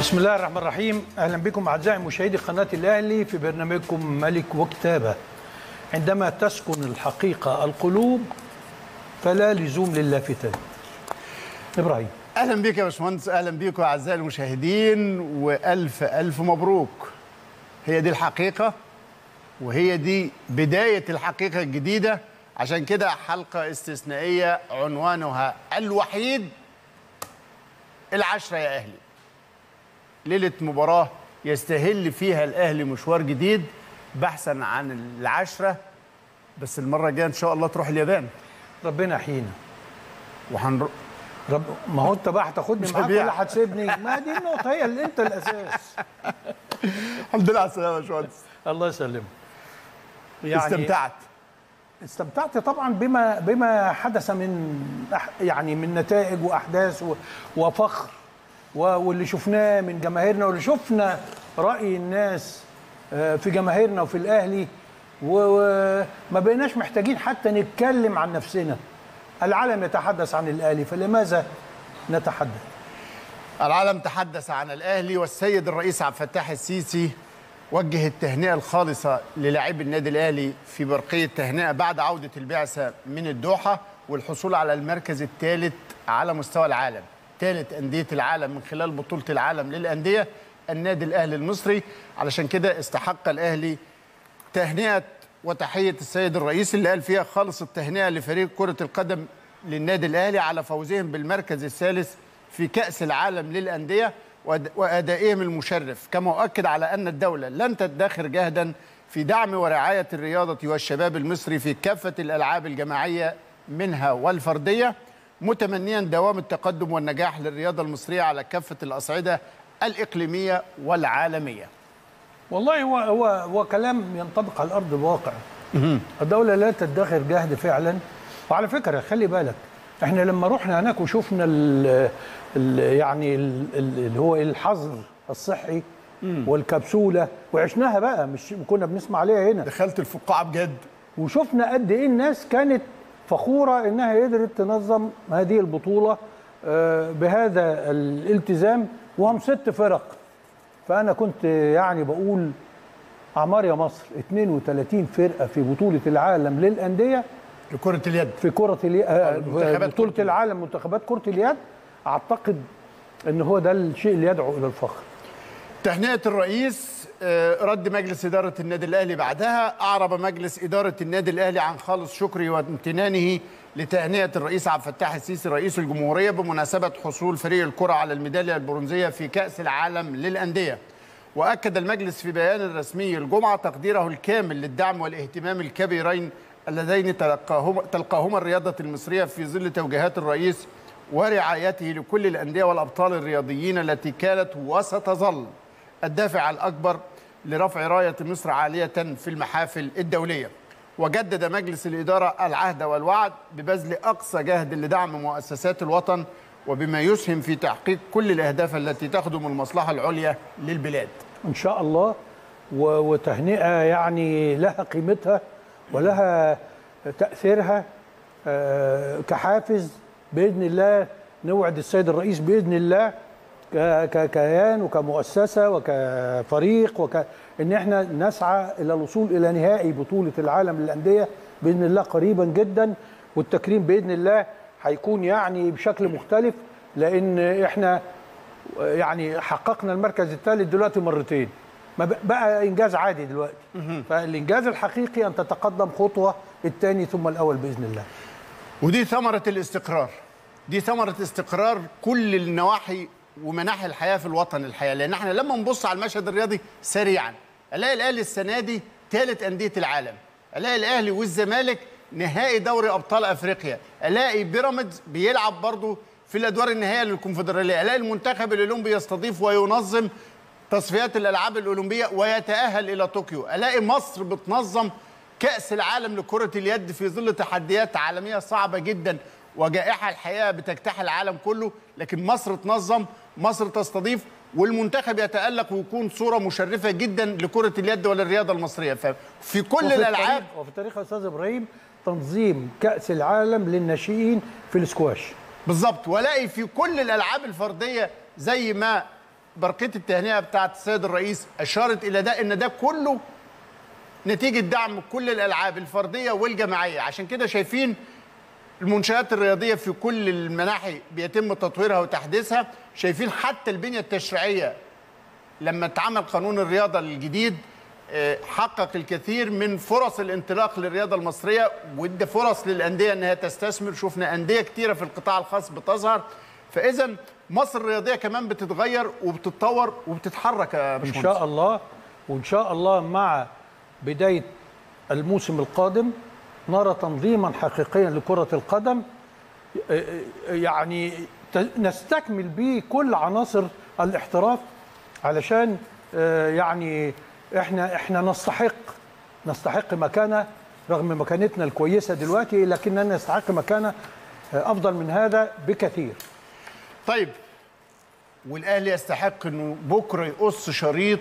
بسم الله الرحمن الرحيم اهلا بكم اعزائي مشاهدي قناه الاهلي في برنامجكم ملك وكتابه عندما تسكن الحقيقه القلوب فلا لزوم للافتات ابراهيم اهلا بك يا باشمهندس اهلا بكم اعزائي المشاهدين والف الف مبروك هي دي الحقيقه وهي دي بدايه الحقيقه الجديده عشان كده حلقه استثنائيه عنوانها الوحيد العشره يا اهلي ليله مباراه يستهل فيها الاهلي مشوار جديد بحثا عن العشره بس المره الجايه ان شاء الله تروح اليابان ربنا يحيينا وهنروح رب ما هو انت بقى هتاخدني مش معاك هبيع. ولا هتسيبني ما دي النقطه هي اللي انت الاساس الحمد لله على السلامه يا باشمهندس الله يسلمك استمتعت استمتعت طبعا بما بما حدث من أح- يعني من نتائج واحداث و- وفخر و- واللي شفناه من جماهيرنا واللي شفنا راي الناس آه، في جماهيرنا وفي الاهلي و- وما بقيناش محتاجين حتى نتكلم عن نفسنا العالم يتحدث عن الاهلي فلماذا نتحدث العالم تحدث عن الاهلي والسيد الرئيس عبد الفتاح السيسي وجه التهنئه الخالصه للاعبي النادي الاهلي في برقيه تهنئه بعد عوده البعثه من الدوحه والحصول على المركز الثالث على مستوى العالم ثالث انديه العالم من خلال بطوله العالم للانديه النادي الاهلي المصري علشان كده استحق الاهلي تهنئه وتحيه السيد الرئيس اللي قال فيها خالص التهنئه لفريق كره القدم للنادي الاهلي على فوزهم بالمركز الثالث في كاس العالم للانديه وأد- وادائهم المشرف كما اؤكد على ان الدوله لن تدخر جهدا في دعم ورعايه الرياضه والشباب المصري في كافه الالعاب الجماعيه منها والفرديه متمنيا دوام التقدم والنجاح للرياضه المصريه على كافه الاصعده الاقليميه والعالميه والله هو هو هو كلام ينطبق على الارض الواقع الدوله لا تدخر جهد فعلا وعلى فكره خلي بالك احنا لما رحنا هناك وشفنا ال ال يعني ال- ال- اللي هو الحظر الصحي والكبسوله وعشناها بقى مش كنا بنسمع عليها هنا دخلت الفقاعه بجد وشفنا قد ايه الناس كانت فخوره انها قدرت تنظم هذه البطوله آه، بهذا الالتزام وهم ست فرق فانا كنت يعني بقول اعمار يا مصر 32 فرقه في بطوله العالم للانديه لكره اليد في كره اليد منتخبات بطوله كرة العالم منتخبات كره اليد اعتقد ان هو ده الشيء اللي يدعو الى الفخر تهنئة الرئيس آه، رد مجلس إدارة النادي الأهلي بعدها أعرب مجلس إدارة النادي الأهلي عن خالص شكره وامتنانه لتهنئة الرئيس عبد الفتاح السيسي رئيس الجمهورية بمناسبة حصول فريق الكرة على الميدالية البرونزية في كأس العالم للأندية وأكد المجلس في بيان رسمي الجمعة تقديره الكامل للدعم والاهتمام الكبيرين اللذين تلقاهما, تلقاهما الرياضة المصرية في ظل توجيهات الرئيس ورعايته لكل الأندية والأبطال الرياضيين التي كانت وستظل الدافع الأكبر لرفع راية مصر عالية في المحافل الدولية وجدد مجلس الإدارة العهد والوعد ببذل أقصى جهد لدعم مؤسسات الوطن وبما يسهم في تحقيق كل الأهداف التي تخدم المصلحة العليا للبلاد ان شاء الله و- وتهنئه يعني لها قيمتها ولها تاثيرها آه، كحافز باذن الله نوعد السيد الرئيس باذن الله ك- ككيان وكمؤسسه وكفريق وك ان احنا نسعى الى الوصول الى نهائي بطوله العالم للانديه باذن الله قريبا جدا والتكريم باذن الله هيكون يعني بشكل مختلف لان احنا يعني حققنا المركز الثالث دلوقتي مرتين ما ب- بقى انجاز عادي دلوقتي فالانجاز الحقيقي ان تتقدم خطوه الثاني ثم الاول باذن الله ودي ثمرة الاستقرار دي ثمرة استقرار كل النواحي ومناحي الحياة في الوطن الحياة لأن احنا لما نبص على المشهد الرياضي سريعا ألاقي الأهلي السنة دي ثالث أندية العالم ألاقي الأهلي والزمالك نهائي دوري أبطال أفريقيا ألاقي بيراميدز بيلعب برضه في الأدوار النهائية للكونفدرالية ألاقي المنتخب الأولمبي يستضيف وينظم تصفيات الألعاب الأولمبية ويتأهل إلى طوكيو ألاقي مصر بتنظم كأس العالم لكرة اليد في ظل تحديات عالمية صعبة جدا وجائحة الحقيقة بتجتاح العالم كله لكن مصر تنظم مصر تستضيف والمنتخب يتألق ويكون صورة مشرفة جدا لكرة اليد وللرياضة المصرية ففي كل وفي الألعاب التاريخ- وفي التاريخ يا استاذ ابراهيم تنظيم كاس العالم للناشئين في الاسكواش بالظبط والاقي في كل الالعاب الفرديه زي ما برقيه التهنئه بتاعت السيد الرئيس اشارت الى ده ان ده كله نتيجه دعم كل الالعاب الفرديه والجماعيه عشان كده شايفين المنشآت الرياضية في كل المناحي بيتم تطويرها وتحديثها شايفين حتى البنية التشريعية لما اتعمل قانون الرياضة الجديد آه، حقق الكثير من فرص الانطلاق للرياضة المصرية وادى فرص للأندية أنها تستثمر شفنا أندية كتيرة في القطاع الخاص بتظهر فإذا مصر الرياضية كمان بتتغير وبتتطور وبتتحرك يا ان باشمهندس شاء الله وان شاء الله مع بدايه الموسم القادم نرى تنظيما حقيقيا لكره القدم يعني ت- نستكمل به كل عناصر الاحتراف علشان آه، يعني احنا احنا نستحق نستحق مكانه رغم مكانتنا الكويسه دلوقتي لكننا نستحق مكانه آه، افضل من هذا بكثير طيب والاهلي يستحق انه بكره يقص شريط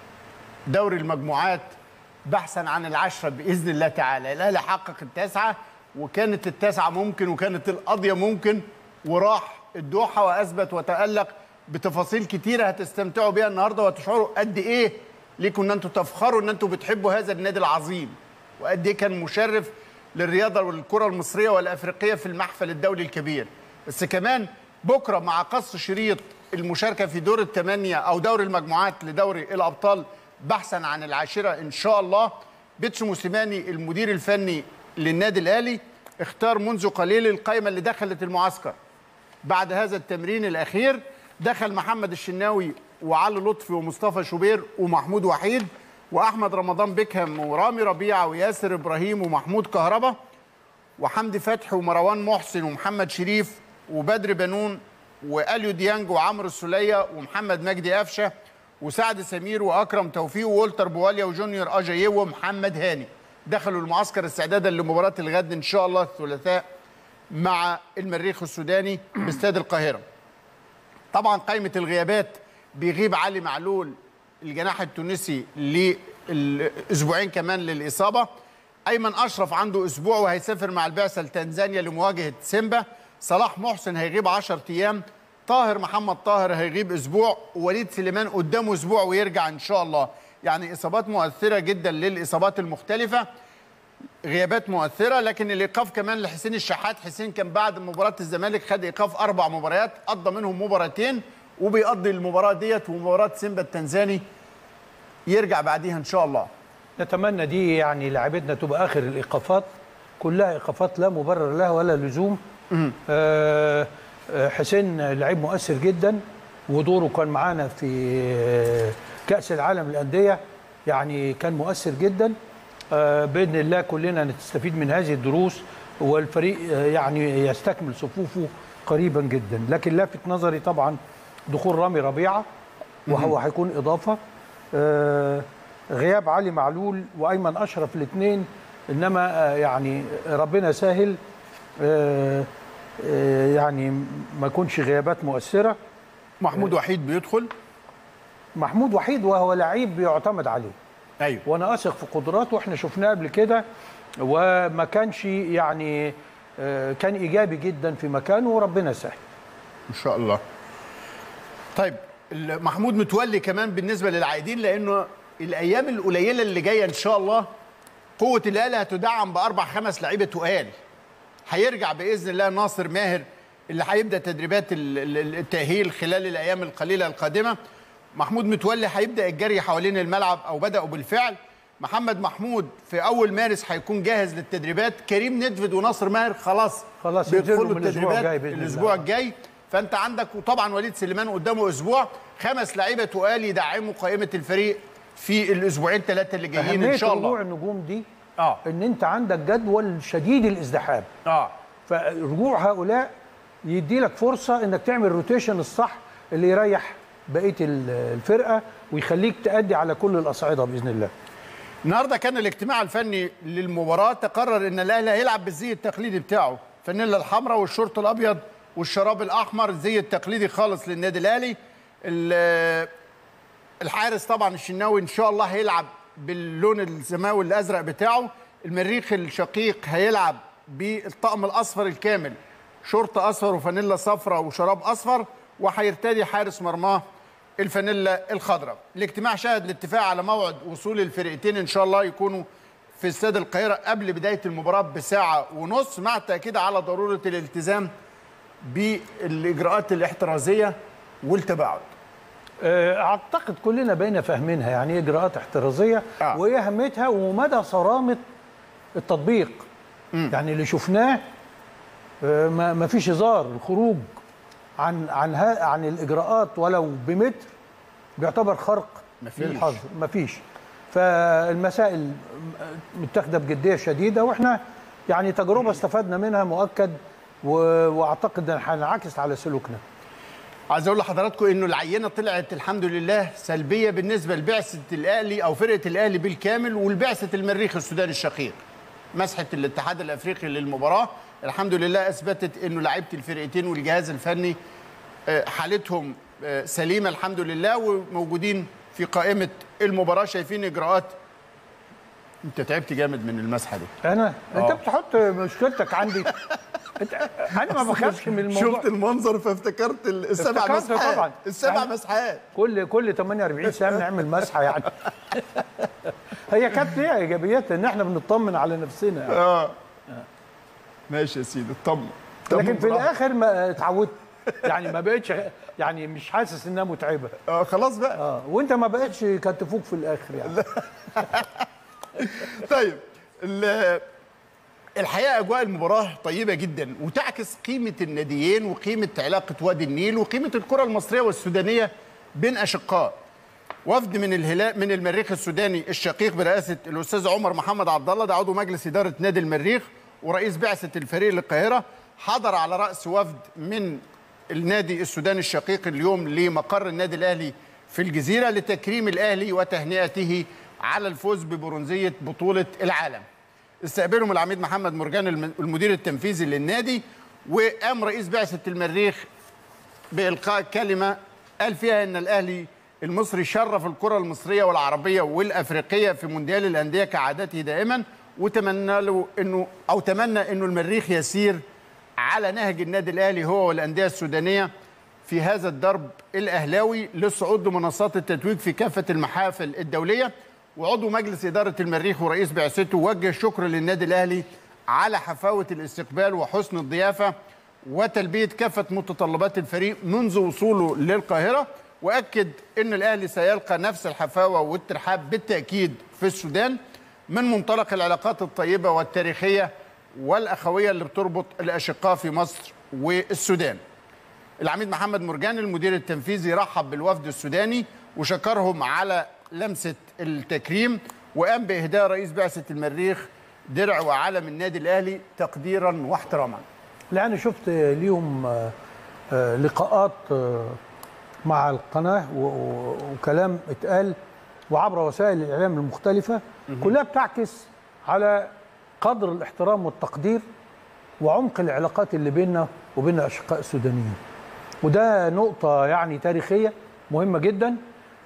دوري المجموعات بحثا عن العشره باذن الله تعالى الاهلي حقق التاسعه وكانت التاسعه ممكن وكانت القضيه ممكن وراح الدوحه واثبت وتالق بتفاصيل كتيره هتستمتعوا بيها النهارده وتشعروا قد ايه ليكم ان انتم تفخروا ان انتم بتحبوا هذا النادي العظيم وقد ايه كان مشرف للرياضه والكره المصريه والافريقيه في المحفل الدولي الكبير بس كمان بكره مع قص شريط المشاركه في دور الثمانيه او دور المجموعات لدوري الابطال بحثا عن العاشره ان شاء الله بيتسو موسيماني المدير الفني للنادي الاهلي اختار منذ قليل القائمه اللي دخلت المعسكر بعد هذا التمرين الاخير دخل محمد الشناوي وعلي لطفي ومصطفى شوبير ومحمود وحيد واحمد رمضان بيكهام ورامي ربيعه وياسر ابراهيم ومحمود كهربا وحمدي فتحي ومروان محسن ومحمد شريف وبدر بنون واليو ديانج وعمرو السوليه ومحمد مجدي قفشه وسعد سمير واكرم توفيق وولتر بواليا وجونيور اجاييه ومحمد هاني دخلوا المعسكر استعدادا لمباراه الغد ان شاء الله الثلاثاء مع المريخ السوداني باستاد القاهره طبعا قائمه الغيابات بيغيب علي معلول الجناح التونسي لاسبوعين كمان للاصابه ايمن اشرف عنده اسبوع وهيسافر مع البعثه لتنزانيا لمواجهه سيمبا صلاح محسن هيغيب 10 ايام طاهر محمد طاهر هيغيب اسبوع ووليد سليمان قدامه اسبوع ويرجع ان شاء الله يعني اصابات مؤثره جدا للاصابات المختلفه غيابات مؤثره لكن الايقاف كمان لحسين الشحات حسين كان بعد مباراه الزمالك خد ايقاف اربع مباريات قضى منهم مباراتين وبيقضي المباراه ديت ومباراه سيمبا التنزاني يرجع بعديها ان شاء الله نتمنى دي يعني لعبتنا تبقى اخر الايقافات كلها ايقافات لا مبرر لها ولا لزوم آه آه، حسين لعيب مؤثر جدا ودوره كان معانا في آه، كاس العالم للانديه يعني كان مؤثر جدا آه باذن الله كلنا نستفيد من هذه الدروس والفريق آه، يعني يستكمل صفوفه قريبا جدا لكن لافت نظري طبعا دخول رامي ربيعه وهو هيكون اضافه آه، غياب علي معلول وايمن اشرف الاثنين انما آه، يعني ربنا سهل آه، آه، يعني ما يكونش غيابات مؤثره محمود وحيد بيدخل محمود وحيد وهو لعيب بيعتمد عليه ايوه وانا اثق في قدراته واحنا شفناه قبل كده وما كانش يعني آه، كان ايجابي جدا في مكانه وربنا سهل ان شاء الله طيب ال- محمود متولي كمان بالنسبه للعائدين لانه الايام القليله اللي جايه ان شاء الله قوه الاهلي هتدعم باربع خمس لعيبه تقال هيرجع باذن الله ناصر ماهر اللي هيبدا تدريبات ال- ال- التاهيل خلال الايام القليله القادمه محمود متولي هيبدا الجري حوالين الملعب او بداوا بالفعل محمد محمود في اول مارس هيكون جاهز للتدريبات كريم ندفد وناصر ماهر خلاص خلاص ينزلوا بيدخلوا من الأسبوع التدريبات الجاي بإذن الله. الاسبوع الجاي فانت عندك وطبعا وليد سليمان قدامه اسبوع خمس لعيبه تقال يدعموا قائمه الفريق في الاسبوعين ثلاثه اللي جايين اهميه ان شاء رجوع الله النجوم دي اه ان انت عندك جدول شديد الازدحام اه فرجوع هؤلاء يدي لك فرصه انك تعمل روتيشن الصح اللي يريح بقيه ال- الفرقه ويخليك تأدي على كل الاصعده باذن الله النهارده كان الاجتماع الفني للمباراه تقرر ان الاهلي هيلعب بالزي التقليدي بتاعه فانيلا الحمراء والشورت الابيض والشراب الاحمر الزي التقليدي خالص للنادي الاهلي ال- الحارس طبعا الشناوي ان شاء الله هيلعب باللون السماوي الازرق بتاعه المريخ الشقيق هيلعب بالطقم الاصفر الكامل شورت اصفر وفانيلا صفراء وشراب اصفر وهيرتدي حارس مرماه الفانيلا الخضراء الاجتماع شهد الاتفاق على موعد وصول الفرقتين ان شاء الله يكونوا في استاد القاهره قبل بدايه المباراه بساعه ونص مع التاكيد على ضروره الالتزام بالاجراءات الاحترازيه والتباعد آه، اعتقد كلنا بقينا فاهمينها يعني ايه اجراءات احترازيه آه. وايه اهميتها ومدى صرامه التطبيق يعني اللي شفناه آه، ما ما فيش هزار الخروج عن عن ها عن الاجراءات ولو بمتر بيعتبر خرق مفيش. للحظر مفيش فالمسائل متاخده بجديه شديده واحنا يعني تجربه استفدنا منها مؤكد و- واعتقد ان هنعكس على سلوكنا عايز اقول لحضراتكم انه العينه طلعت الحمد لله سلبيه بالنسبه لبعثه الاهلي او فرقه الاهلي بالكامل والبعثه المريخ السوداني الشقيق مسحه الاتحاد الافريقي للمباراه الحمد لله اثبتت انه لعيبه الفرقتين والجهاز الفني آه، حالتهم آه، سليمه الحمد لله وموجودين في قائمه المباراه شايفين اجراءات انت تعبت جامد من المسحه دي انا انت آه. بتحط مشكلتك عندي انت انا ما بخافش من الموضوع شفت المنظر فافتكرت السبع افتكرت مسحات طبعاً. السبع يعني- مسحات كل كل 48 ساعه نعمل مسحه يعني هي كانت ليها ايجابياتها ان احنا بنطمن على نفسنا يعني. اه ماشي يا سيدي اطمن لكن في براحتك. الاخر ما اتعودت يعني ما بقتش يعني مش حاسس انها متعبه آه خلاص بقى اه وانت ما بقتش كتفوك في الاخر يعني طيب ال- الحقيقه اجواء المباراه طيبه جدا وتعكس قيمه الناديين وقيمه علاقه وادي النيل وقيمه الكره المصريه والسودانيه بين اشقاء وفد من الهلال من المريخ السوداني الشقيق برئاسه الاستاذ عمر محمد عبد الله ده عضو مجلس اداره نادي المريخ ورئيس بعثه الفريق للقاهره حضر على راس وفد من النادي السوداني الشقيق اليوم لمقر النادي الاهلي في الجزيره لتكريم الاهلي وتهنئته على الفوز ببرونزيه بطوله العالم. استقبلهم العميد محمد مرجان الم- المدير التنفيذي للنادي وقام رئيس بعثه المريخ بإلقاء كلمة قال فيها إن الأهلي المصري شرف الكرة المصرية والعربية والأفريقية في مونديال الأندية كعادته دائما وتمنى له إنه أو تمنى إنه المريخ يسير على نهج النادي الأهلي هو والأندية السودانية في هذا الدرب الأهلاوي للصعود لمنصات التتويج في كافة المحافل الدولية وعضو مجلس إدارة المريخ ورئيس بعثته وجه شكر للنادي الأهلي على حفاوة الاستقبال وحسن الضيافة وتلبيه كافه متطلبات الفريق منذ وصوله للقاهره واكد ان الاهلي سيلقى نفس الحفاوه والترحاب بالتاكيد في السودان من منطلق العلاقات الطيبه والتاريخيه والاخويه اللي بتربط الاشقاء في مصر والسودان. العميد محمد مرجان المدير التنفيذي رحب بالوفد السوداني وشكرهم على لمسه التكريم وقام باهداء رئيس بعثه المريخ درع وعلم النادي الاهلي تقديرا واحتراما. لا انا شفت ليهم آه، آه، لقاءات آه، مع القناه و- و- وكلام اتقال وعبر وسائل الاعلام المختلفه كلها بتعكس على قدر الاحترام والتقدير وعمق العلاقات اللي بيننا وبين الاشقاء السودانيين وده نقطه يعني تاريخيه مهمه جدا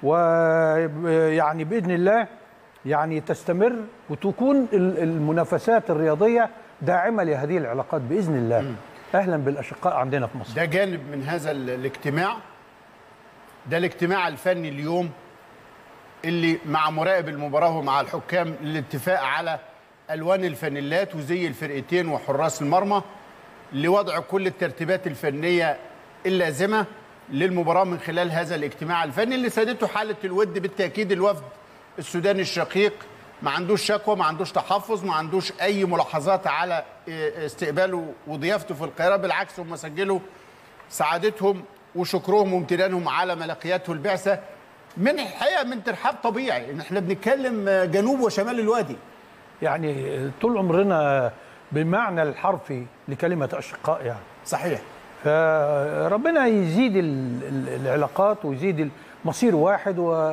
ويعني باذن الله يعني تستمر وتكون ال- المنافسات الرياضيه داعمه لهذه العلاقات باذن الله اهلا بالاشقاء عندنا في مصر ده جانب من هذا ال- الاجتماع ده الاجتماع الفني اليوم اللي مع مراقب المباراة ومع الحكام للاتفاق على ألوان الفانيلات وزي الفرقتين وحراس المرمى لوضع كل الترتيبات الفنية اللازمة للمباراة من خلال هذا الاجتماع الفني اللي سادته حالة الود بالتأكيد الوفد السوداني الشقيق ما عندوش شكوى ما عندوش تحفظ ما عندوش أي ملاحظات على اه، استقباله وضيافته في القاهرة بالعكس هم سجلوا سعادتهم وشكرهم وامتنانهم على ملقياته البعثة من الحقيقة من ترحاب طبيعي ان احنا بنتكلم اه، جنوب وشمال الوادي يعني طول عمرنا بالمعنى الحرفي لكلمه اشقاء يعني صحيح فربنا يزيد ال- ال- العلاقات ويزيد المصير واحد و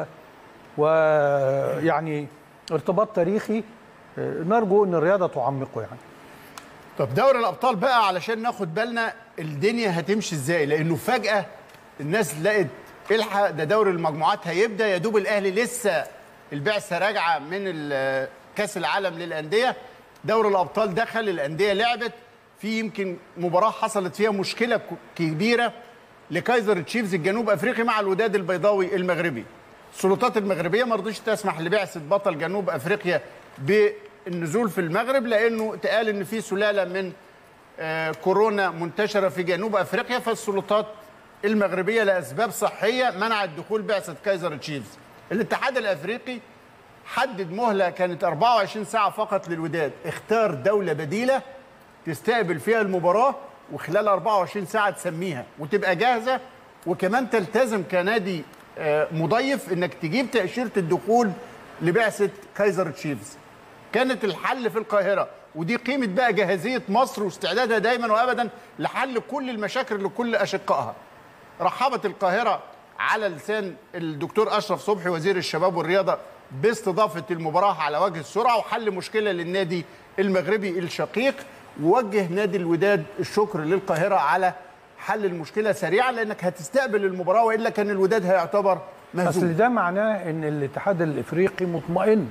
ويعني ارتباط تاريخي آه، نرجو ان الرياضه تعمقه يعني طب دوري الابطال بقى علشان ناخد بالنا الدنيا هتمشي ازاي لانه فجاه الناس لقت الحق ده دوري المجموعات هيبدا يا دوب الاهلي لسه البعثه راجعه من ال- كاس العالم للانديه دوري الابطال دخل الانديه لعبت في يمكن مباراه حصلت فيها مشكله ك- كبيره لكايزر تشيفز الجنوب افريقي مع الوداد البيضاوي المغربي السلطات المغربيه ما رضيتش تسمح لبعثه بطل جنوب افريقيا بالنزول في المغرب لانه اتقال ان في سلاله من آه، كورونا منتشره في جنوب افريقيا فالسلطات المغربيه لاسباب صحيه منعت دخول بعثه كايزر تشيفز الاتحاد الافريقي حدد مهله كانت 24 ساعه فقط للوداد اختار دوله بديله تستقبل فيها المباراه وخلال 24 ساعه تسميها وتبقى جاهزه وكمان تلتزم كنادي آه، مضيف انك تجيب تاشيره الدخول لبعثه كايزر تشيفز كانت الحل في القاهره ودي قيمه بقى جاهزيه مصر واستعدادها دايما وابدا لحل كل المشاكل لكل اشقائها رحبت القاهره على لسان الدكتور اشرف صبحي وزير الشباب والرياضه باستضافه المباراه على وجه السرعه وحل مشكله للنادي المغربي الشقيق ووجه نادي الوداد الشكر للقاهره على حل المشكله سريعا لانك هتستقبل المباراه والا كان الوداد هيعتبر مهزوم اصل ده معناه ان الاتحاد الافريقي مطمئن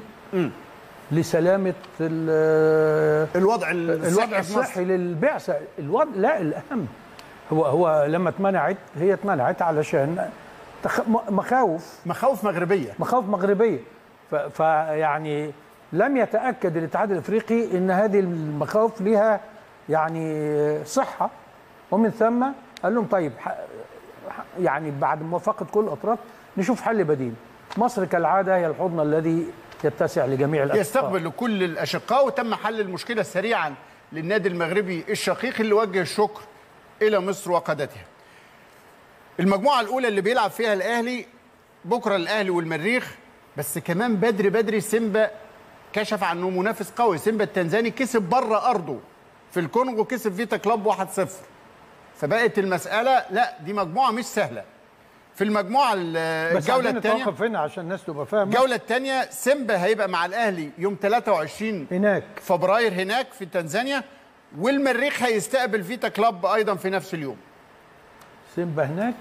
لسلامه ال- الوضع الوضع في مصر. الصحي للبعثه الوضع لا الاهم هو هو لما اتمنعت هي اتمنعت علشان تخ... م- مخاوف مخاوف مغربيه مخاوف مغربيه ف... فيعني لم يتاكد الاتحاد الافريقي ان هذه المخاوف لها يعني صحه ومن ثم قال لهم طيب ح... ح- يعني بعد موافقه كل الاطراف نشوف حل بديل مصر كالعاده هي الحضن الذي يتسع لجميع الاشقاء يستقبل لكل الاشقاء وتم حل المشكله سريعا للنادي المغربي الشقيق اللي وجه الشكر الى مصر وقادتها. المجموعه الاولى اللي بيلعب فيها الاهلي بكره الاهلي والمريخ بس كمان بدري بدري سيمبا كشف عنه منافس قوي سيمبا التنزاني كسب بره ارضه في الكونغو كسب فيتا كلاب 1-0 فبقت المساله لا دي مجموعه مش سهله في المجموعه ال- بس الجوله عايزين الثانيه نتوقف هنا عشان الناس تبقى فاهمه الجوله الثانيه سيمبا هيبقى مع الاهلي يوم 23 هناك فبراير هناك في تنزانيا والمريخ هيستقبل فيتا كلاب ايضا في نفس اليوم سيمبا هناك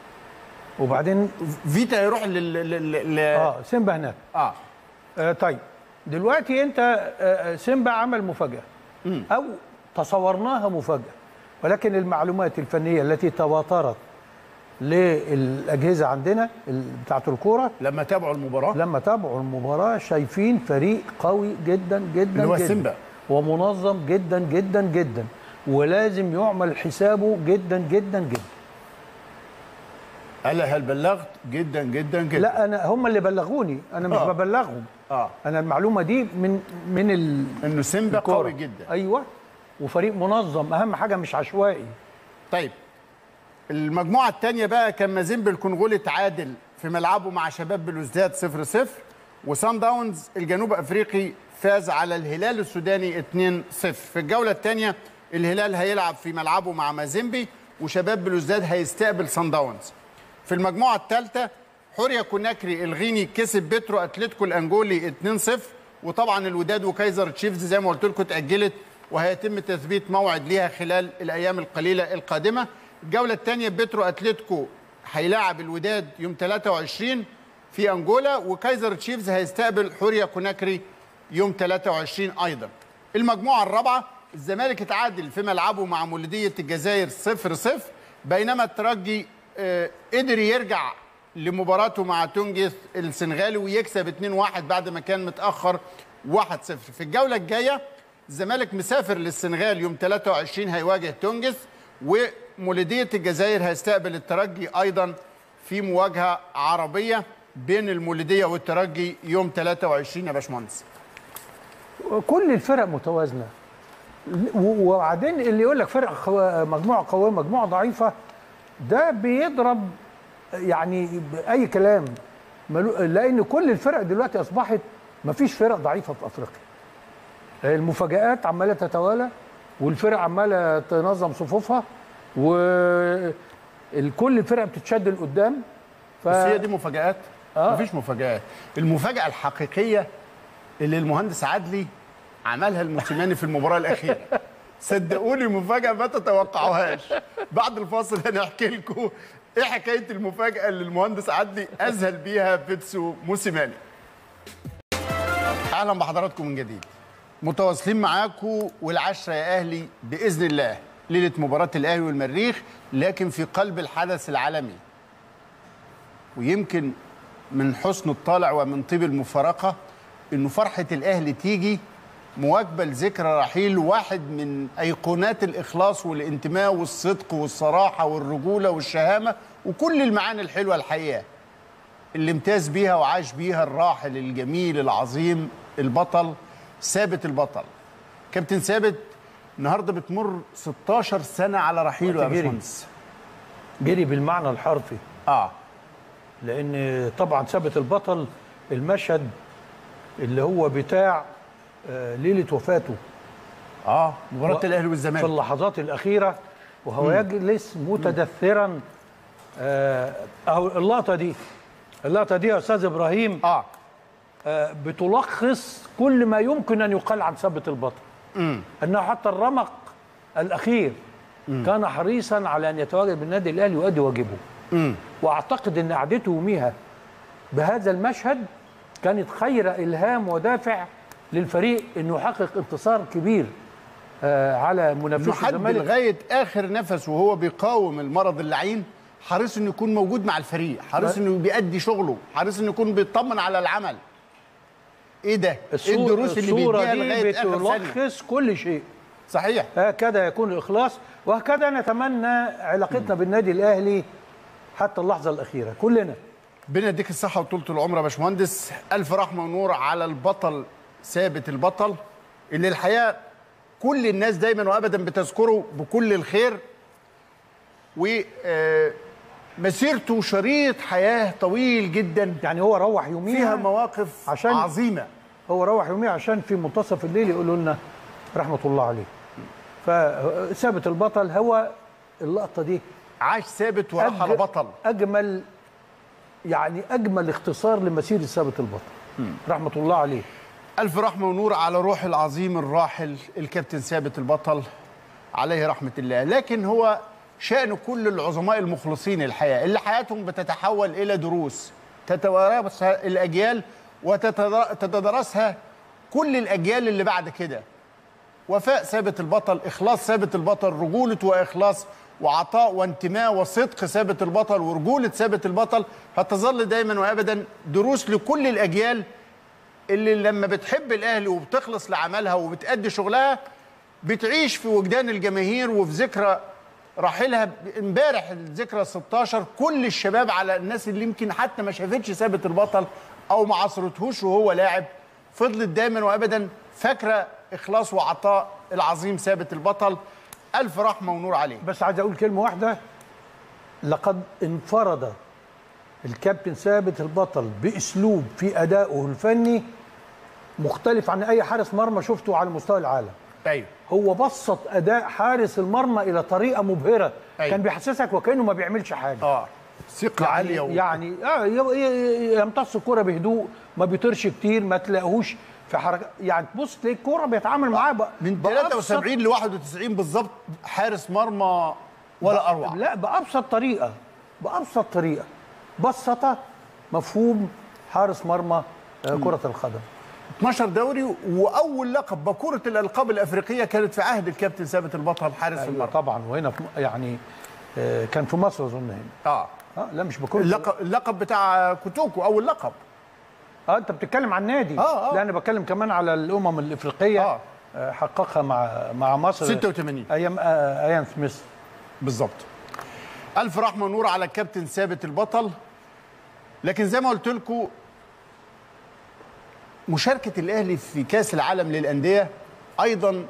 وبعدين فيتا هيروح لل, لل... لل... اه سيمبا هناك اه آه طيب دلوقتي انت آه سيمبا عمل مفاجاه او تصورناها مفاجاه ولكن المعلومات الفنيه التي تواترت للاجهزه عندنا ال- بتاعه الكوره لما تابعوا المباراه لما تابعوا المباراه شايفين فريق قوي جدا جدا اللي هو جدا سيمبا. ومنظم جدا جدا جدا ولازم يعمل حسابه جدا جدا جدا قال هل بلغت جدا جدا جدا لا انا هم اللي بلغوني انا مش آه. ببلغهم اه انا المعلومه دي من من ال انه سيمبا الكورة. قوي جدا ايوه وفريق منظم اهم حاجه مش عشوائي طيب المجموعه الثانيه بقى كان مازيمبي الكونغولي تعادل في ملعبه مع شباب بلوزداد 0 0 وسان داونز الجنوب افريقي فاز على الهلال السوداني 2 0 في الجوله الثانيه الهلال هيلعب في ملعبه مع مازيمبي وشباب بلوزداد هيستقبل سان داونز في المجموعه الثالثه حوريا كوناكري الغيني كسب بيترو اتلتيكو الانجولي 2 0 وطبعا الوداد وكايزر تشيفز زي ما قلت لكم اتاجلت وهيتم تثبيت موعد ليها خلال الايام القليله القادمه الجوله الثانيه بيترو اتلتيكو هيلاعب الوداد يوم 23 في انجولا وكايزر تشيفز هيستقبل حوريا كوناكري يوم 23 ايضا المجموعه الرابعه الزمالك اتعادل في ملعبه مع مولوديه الجزائر 0 0 بينما الترجي آه، قدر يرجع لمباراته مع تونجيث السنغالي ويكسب 2-1 بعد ما كان متاخر 1-0 في الجوله الجايه الزمالك مسافر للسنغال يوم 23 هيواجه تونجيث ومولوديه الجزائر هيستقبل الترجي ايضا في مواجهه عربيه بين المولوديه والترجي يوم 23 يا باشمهندس كل الفرق متوازنه و- وبعدين اللي يقول لك فرق خو... مجموعه قويه مجموعه ضعيفه ده بيضرب يعني اي كلام ملو... لان كل الفرق دلوقتي اصبحت ما فيش فرق ضعيفه في افريقيا المفاجآت عماله تتوالى والفرق عماله تنظم صفوفها وكل الفرق بتتشد لقدام ف... بس هي دي مفاجآت؟ آه. مفيش مفاجآت، المفاجأة الحقيقية اللي المهندس عدلي عملها الموسيماني في المباراة الأخيرة. صدقوني مفاجأة ما تتوقعوهاش. بعد الفاصل هنحكي لكم إيه حكاية المفاجأة اللي المهندس عدلي أذهل بيها بيتسو موسيماني. أهلا بحضراتكم من جديد. متواصلين معاكم والعشرة يا أهلي بإذن الله ليله مباراه الاهلي والمريخ لكن في قلب الحدث العالمي ويمكن من حسن الطالع ومن طيب المفارقه انه فرحه الاهلي تيجي مواكبه لذكرى رحيل واحد من ايقونات الاخلاص والانتماء والصدق والصراحه والرجوله والشهامه وكل المعاني الحلوه الحقيقه اللي امتاز بيها وعاش بيها الراحل الجميل العظيم البطل ثابت البطل كابتن ثابت النهارده بتمر 16 سنه على رحيله يا وقت جري. باشمهندس جري بالمعنى الحرفي اه لان طبعا ثابت البطل المشهد اللي هو بتاع آه، ليله وفاته اه مباراه و- الاهلي في والزمالك اللحظات الاخيره وهو يجلس متدثرا آه، او اللقطه دي اللقطه دي يا استاذ ابراهيم اه آه، بتلخص كل ما يمكن ان يقال عن ثابت البطل انه حتى الرمق الاخير كان حريصا على ان يتواجد بالنادي الاهلي ويؤدي واجبه واعتقد ان قعدته يوميها بهذا المشهد كانت خير الهام ودافع للفريق انه يحقق انتصار كبير آه، على انه منافسه حد الزمالك لغايه اخر نفس وهو بيقاوم المرض اللعين حريص انه يكون موجود مع الفريق حريص انه بيأدي شغله حريص انه يكون بيطمن على العمل ايه ده ايه الصورة, الدروس اللي الصورة بيديها دي لغايه اخر ثانيه بتلخص كل شيء صحيح هكذا يكون الإخلاص وهكذا نتمنى علاقتنا بالنادي الأهلي حتى اللحظة الأخيرة كلنا ربنا يديك الصحة وطولة العمر يا باشمهندس ألف رحمة ونور على البطل ثابت البطل اللي الحقيقة كل الناس دايما وأبدا بتذكره بكل الخير ومسيرته شريط حياة طويل جدا يعني هو روح يوميها فيها مواقف عشان- عظيمة هو روح يوميها عشان في منتصف الليل يقولوا لنا رحمة الله عليه فثابت البطل هو اللقطة دي عاش ثابت ورحل أج- بطل أجمل يعني أجمل اختصار لمسيرة ثابت البطل رحمة الله عليه ألف رحمة ونور على روح العظيم الراحل الكابتن ثابت البطل عليه رحمة الله لكن هو شأن كل العظماء المخلصين الحياة اللي حياتهم بتتحول إلى دروس تتوارثها الأجيال وتتدرسها كل الأجيال اللي بعد كده وفاء ثابت البطل إخلاص ثابت البطل رجولة وإخلاص وعطاء وانتماء وصدق ثابت البطل ورجولة ثابت البطل هتظل دايما وأبدا دروس لكل الأجيال اللي لما بتحب الاهلي وبتخلص لعملها وبتأدي شغلها بتعيش في وجدان الجماهير وفي ذكرى رحيلها امبارح الذكرى 16 كل الشباب على الناس اللي يمكن حتى ما شافتش ثابت البطل او ما عصرتهوش وهو لاعب فضلت دايما وابدا فاكره اخلاص وعطاء العظيم ثابت البطل الف رحمه ونور عليه بس عايز أقول كلمة واحدة لقد انفرد الكابتن ثابت البطل باسلوب في ادائه الفني مختلف عن اي حارس مرمى شفته على مستوى العالم ايوه هو بسط اداء حارس المرمى الى طريقه مبهره أيوة. كان بيحسسك وكانه ما بيعملش حاجه اه ثقه يعني عاليه و... يعني آه ي- ي- يمتص الكره بهدوء ما بيطيرش كتير ما تلاقيهوش في حركه يعني تبص تلاقي الكوره بيتعامل معاه ب- من بأبسط- 73 ل 91 بالظبط حارس مرمى ولا اروع لا بابسط طريقه بابسط طريقه بسط مفهوم حارس مرمى آه، كره القدم 12 دوري واول لقب بكوره الالقاب الافريقيه كانت في عهد الكابتن ثابت البطل حارس أيوة المرمى طبعا وهنا في م- يعني آه، كان في مصر اظن هنا اه اه لا مش بكره اللقب اللقب بتاع كوتوكو اول لقب اه انت بتتكلم عن نادي آه، آه. لا انا بتكلم كمان على الامم الافريقيه آه. آه. حققها مع مع مصر 86 ايام آه ايام سميث بالظبط الف رحمه ونور على الكابتن ثابت البطل لكن زي ما قلت لكم مشاركه الاهلي في كاس العالم للانديه ايضا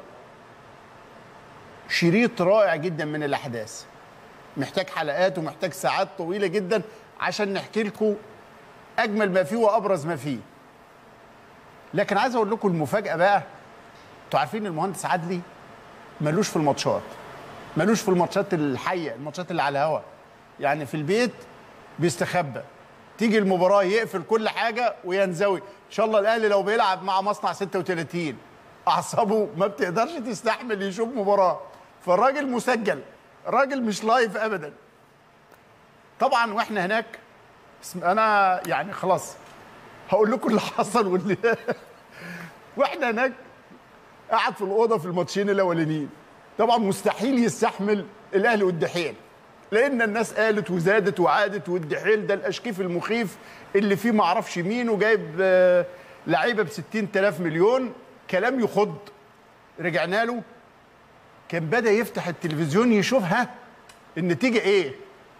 شريط رائع جدا من الاحداث محتاج حلقات ومحتاج ساعات طويله جدا عشان نحكي لكم اجمل ما فيه وابرز ما فيه لكن عايز اقول لكم المفاجاه بقى انتوا عارفين المهندس عدلي ملوش في الماتشات ملوش في الماتشات الحيه الماتشات اللي على الهوا يعني في البيت بيستخبى تيجي المباراه يقفل كل حاجه وينزوي ان شاء الله الاهلي لو بيلعب مع مصنع 36 اعصابه ما بتقدرش تستحمل يشوف مباراه فالراجل مسجل راجل مش لايف ابدا طبعا واحنا هناك اسم- انا يعني خلاص هقول لكم اللي حصل واللي واحنا هناك قعد في الاوضه في الماتشين الاولانيين طبعا مستحيل يستحمل الاهلي والدحيل لان الناس قالت وزادت وعادت والدحيل ده الاشكيف المخيف اللي فيه ما اعرفش مين وجايب آه، لعيبه ب 60000 مليون كلام يخض رجعنا له كان بدا يفتح التلفزيون يشوف ها النتيجه ايه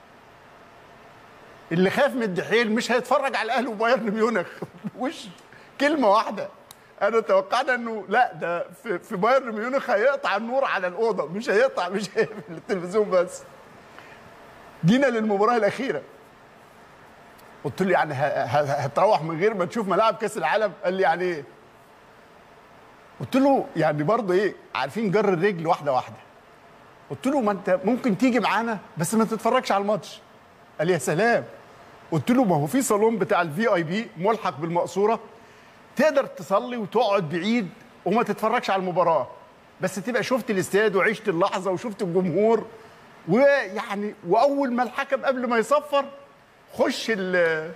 اللي خاف من الدحيل مش هيتفرج على الاهلي وبايرن ميونخ وش كلمه واحده انا توقعنا انه لا ده في, في بايرن ميونخ هيقطع النور على الاوضه مش هيقطع مش هيقفل التلفزيون بس جينا للمباراه الاخيره قلت له يعني ه- ه- هتروح من غير ما تشوف ملاعب كاس العالم قال لي يعني ايه قلت له يعني برضه ايه عارفين جر الرجل واحده واحده قلت له ما انت ممكن تيجي معانا بس ما تتفرجش على الماتش قال لي يا سلام قلت له ما هو في صالون بتاع الفي اي بي ملحق بالمقصوره تقدر تصلي وتقعد بعيد وما تتفرجش على المباراه بس تبقى شفت الاستاد وعشت اللحظه وشفت الجمهور ويعني واول ما الحكم قبل ما يصفر خش ال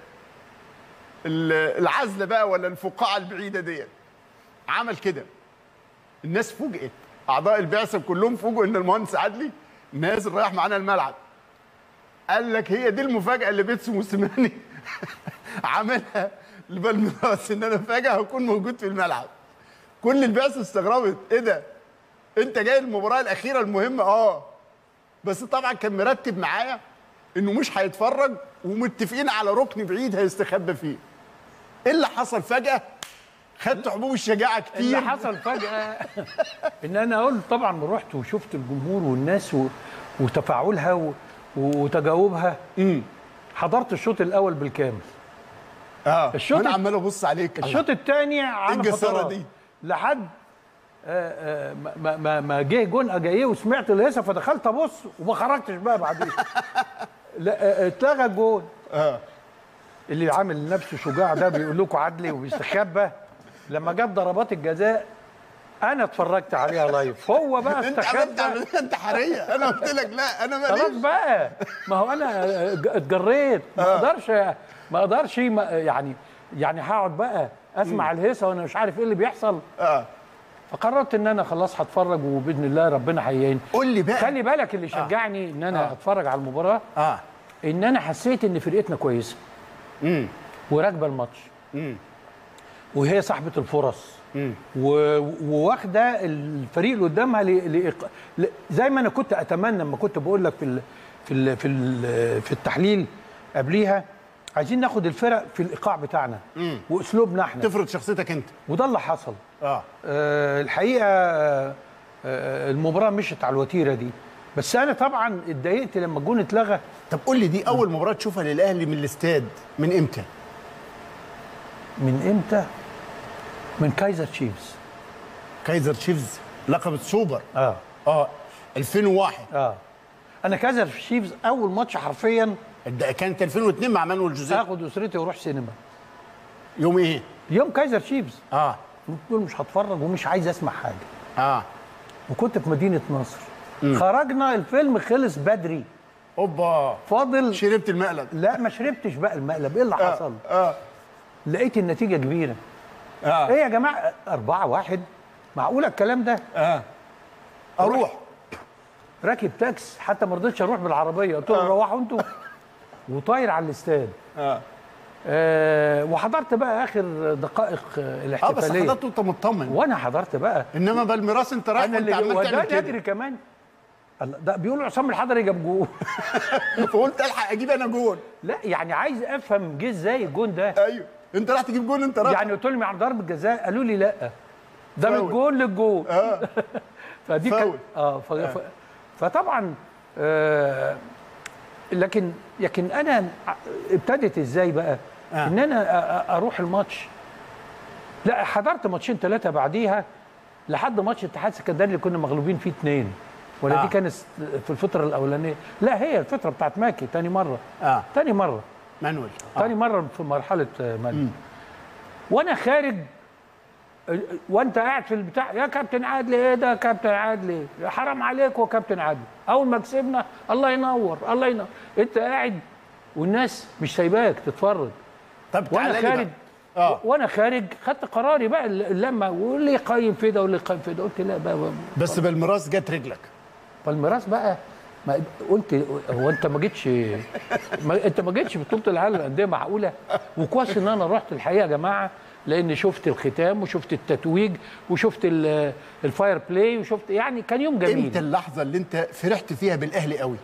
ال- العزله بقى ولا الفقاعه البعيده ديت عمل كده الناس فوجئت اعضاء البعثه كلهم فوجئوا ان المهندس عدلي نازل رايح معانا الملعب قال لك هي دي المفاجاه اللي بيتسو موسيماني عملها لبالميراس ان انا فجاه هكون موجود في الملعب كل البعثه استغربت ايه ده انت جاي المباراه الاخيره المهمه اه بس طبعا كان مرتب معايا انه مش هيتفرج ومتفقين على ركن بعيد هيستخبى فيه ايه اللي حصل فجاه خدت حبوب الشجاعه كتير اللي حصل فجأة إن أنا قلت طبعا رحت وشفت الجمهور والناس و... وتفاعلها و... وتجاوبها حضرت الشوط الأول بالكامل اه الشوط انا الت- عمال ابص عليك الشوط الثاني على الجسارة فترات. دي؟ لحد آه، آه، ما- ما ما جه جون اجاييه وسمعت الهيصه فدخلت ابص وما خرجتش بقى بعدين لا آه، اتلغى الجون اه اللي عامل نفسه شجاع ده بيقول لكم عدلي وبيستخبى لما جت ضربات الجزاء انا اتفرجت عليها لايف هو بقى انت عملت استخبى عمليه انتحاريه انا قلت لك لا انا خلاص ماليش بقى ما هو انا اتجريت ما اقدرش ما اقدرش ما- يعني يعني هقعد بقى اسمع الهيصه وانا مش عارف ايه اللي بيحصل اه فقررت ان انا خلاص هتفرج وباذن الله ربنا هيعين قول لي بقى خلي بالك اللي شجعني ان انا اتفرج على المباراه اه ان انا حسيت ان فرقتنا كويسه امم وراكبه الماتش امم وهي صاحبه الفرص امم و- وواخده الفريق اللي قدامها ل... لإق... ل... زي ما انا كنت اتمنى لما كنت بقول لك في ال... في ال... في ال... في التحليل قبليها عايزين ناخد الفرق في الايقاع بتاعنا واسلوبنا احنا تفرض شخصيتك انت وده اللي حصل اه آه، الحقيقه آه، آه، المباراه مشت على الوتيره دي بس انا طبعا اتضايقت لما الجون اتلغى طب قول لي دي اول مباراه تشوفها للاهلي من الاستاد من امتى من امتى من كايزر تشيفز كايزر تشيفز لقب السوبر اه اه 2001 اه انا كايزر تشيفز اول ماتش حرفيا ده كانت 2002 مع مانويل جوزيه اخد اسرتي واروح سينما يوم ايه يوم كايزر تشيفز اه قلت له مش هتفرج ومش عايز اسمع حاجه اه وكنت في مدينه نصر خرجنا الفيلم خلص بدري اوبا فاضل شربت المقلب لا ما شربتش بقى المقلب ايه اللي حصل اه لقيت النتيجه كبيره اه ايه يا جماعه أربعة واحد معقوله الكلام ده اه اروح راكب تاكس حتى ما رضيتش اروح بالعربيه قلت لهم روحوا انتوا وطاير على الاستاد اه آه وحضرت بقى اخر دقائق آه، اه بس الاحتفاليه حضرتك انت مطمن وانا حضرت بقى انما بالميراث انت رايح انا وانت اللي عمال وده تعمل كده يجري كمان الله، ده بيقولوا عصام الحضري جاب جول فقلت الحق اجيب انا جون لا يعني عايز افهم جه ازاي الجون ده ايوه انت راح تجيب جون انت رايح يعني قلت لهم يعني ضربه جزاء قالوا لي لا ده من فاول. الجول للجول اه فدي فاول. كان اه ف... ف... فطبعا آه لكن لكن انا ع- ابتدت ازاي بقى آه. ان انا أ- أ- اروح الماتش لا حضرت ماتشين ثلاثه بعديها لحد ماتش اتحاد سكندري اللي كنا مغلوبين فيه اثنين ولا آه. دي كانت في الفتره الاولانيه لا هي الفتره بتاعت ماكي تاني مره اه تاني مره مانويل تاني مره في مرحله آه، مالي وانا خارج آه، وانت قاعد في البتاع يا كابتن عادل ايه ده يا كابتن عادل يا حرام عليك يا كابتن عادل اول ما كسبنا الله ينور الله ينور انت قاعد والناس مش سايباك تتفرج طب وانا تعالى لي خارج بقى. اه وانا خارج خدت قراري بقى اللمه واللي يقيم في ده واللي يقيم في ده قلت لا بقى, بقى بس بالميراث جت رجلك فالميراث بقى ما قلت هو انت ما جيتش ما انت ما جيتش بطوله العالم للانديه معقوله وكويس ان انا رحت الحقيقه يا جماعه لان شفت الختام وشفت التتويج وشفت ال- الفاير بلاي وشفت يعني كان يوم جميل امتى اللحظه اللي انت فرحت فيها بالاهلي قوي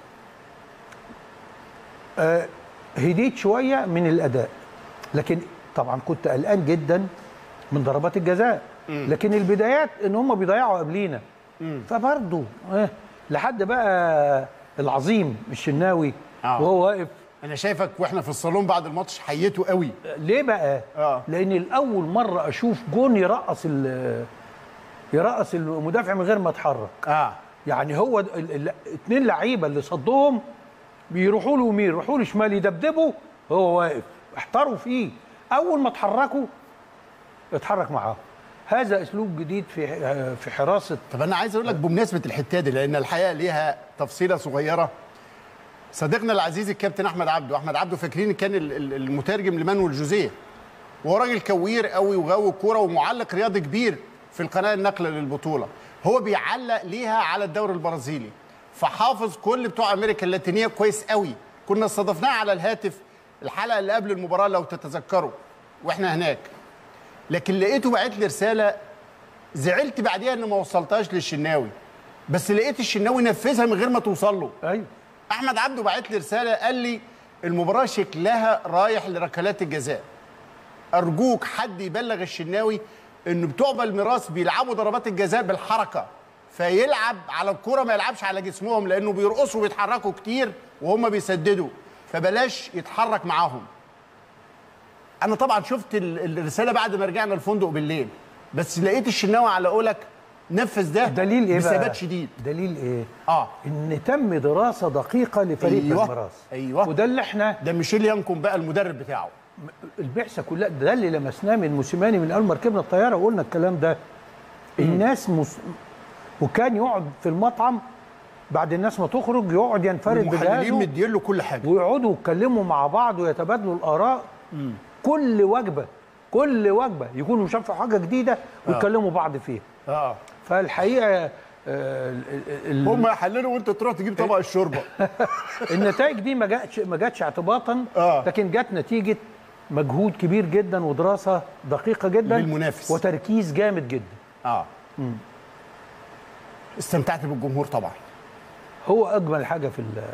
هديت شويه من الاداء لكن طبعا كنت قلقان جدا من ضربات الجزاء لكن البدايات ان هم بيضيعوا قبلينا فبرضه آه لحد بقى العظيم الشناوي آه. وهو واقف انا شايفك واحنا في الصالون بعد الماتش حيته قوي ليه بقى؟ آه. لان الاول مره اشوف جون يرقص ال- يرقص المدافع من غير ما اتحرك اه يعني هو ال- ال- ال- اتنين لعيبه اللي صدهم بيروحوا له يمين يروحوا له شمال يدبدبوا هو واقف احتروا فيه اول ما اتحركوا اتحرك معاهم هذا اسلوب جديد في في حراسه طب انا عايز اقول لك بمناسبه الحته دي لان الحقيقه ليها تفصيله صغيره صديقنا العزيز الكابتن احمد عبده احمد عبده فاكرين كان ال- ال- المترجم لمانويل جوزيه وهو راجل كوير قوي وغاوي كوره ومعلق رياضي كبير في القناه النقله للبطوله هو بيعلق ليها على الدوري البرازيلي فحافظ كل بتوع امريكا اللاتينيه كويس قوي كنا استضفناه على الهاتف الحلقه اللي قبل المباراه لو تتذكروا واحنا هناك لكن لقيته بعت لي رساله زعلت بعديها ان ما وصلتهاش للشناوي بس لقيت الشناوي نفذها من غير ما توصل له ايوه احمد عبده بعت لي رساله قال لي المباراه شكلها رايح لركلات الجزاء ارجوك حد يبلغ الشناوي ان بتوع بالميراس بيلعبوا ضربات الجزاء بالحركه فيلعب على الكرة ما يلعبش على جسمهم لانه بيرقصوا ويتحركوا كتير وهم بيسددوا فبلاش يتحرك معاهم انا طبعا شفت ال- الرساله بعد ما رجعنا الفندق بالليل بس لقيت الشناوي على قولك نفذ ده دليل ايه بقى؟ بثبات شديد دليل ايه؟ اه ان تم دراسه دقيقه لفريق أيوة. بالميراث أيوة. وده اللي احنا ده ميشيل يانكون بقى المدرب بتاعه البعثه كلها ده اللي لمسناه من موسيماني من اول ما ركبنا الطياره وقلنا الكلام ده الناس مس... وكان يقعد في المطعم بعد الناس ما تخرج يقعد ينفرد المحللين بجهازه مدين له كل حاجه ويقعدوا يتكلموا مع بعض ويتبادلوا الاراء كل وجبه كل وجبه يكونوا شافوا حاجه جديده ويتكلموا بعض فيها اه فالحقيقه آه، ال- ال- هم يحللوا وانت تروح تجيب طبق الشوربه النتائج دي ما جاتش ما جاتش اعتباطا آه. لكن جت نتيجه مجهود كبير جدا ودراسه دقيقه جدا للمنافس. وتركيز جامد جدا اه استمتعت بالجمهور طبعا هو اجمل حاجه في ال-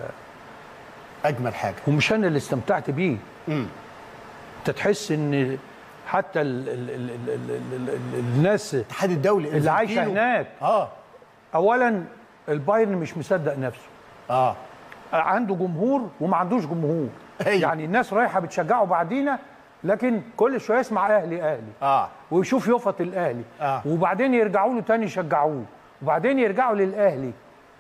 اجمل حاجه ومش انا اللي استمتعت بيه امم انت تحس ان حتى ال ال ال ال ال ال ال الناس الاتحاد الدولي اللي عايشه إنفانتينو. هناك اه اولا البايرن مش مصدق نفسه اه عنده جمهور وما عندوش جمهور أيوة. يعني الناس رايحه بتشجعه بعدينا لكن كل شويه يسمع اهلي اهلي اه ويشوف يفط الاهلي آه. وبعدين يرجعوا له تاني يشجعوه وبعدين يرجعوا للاهلي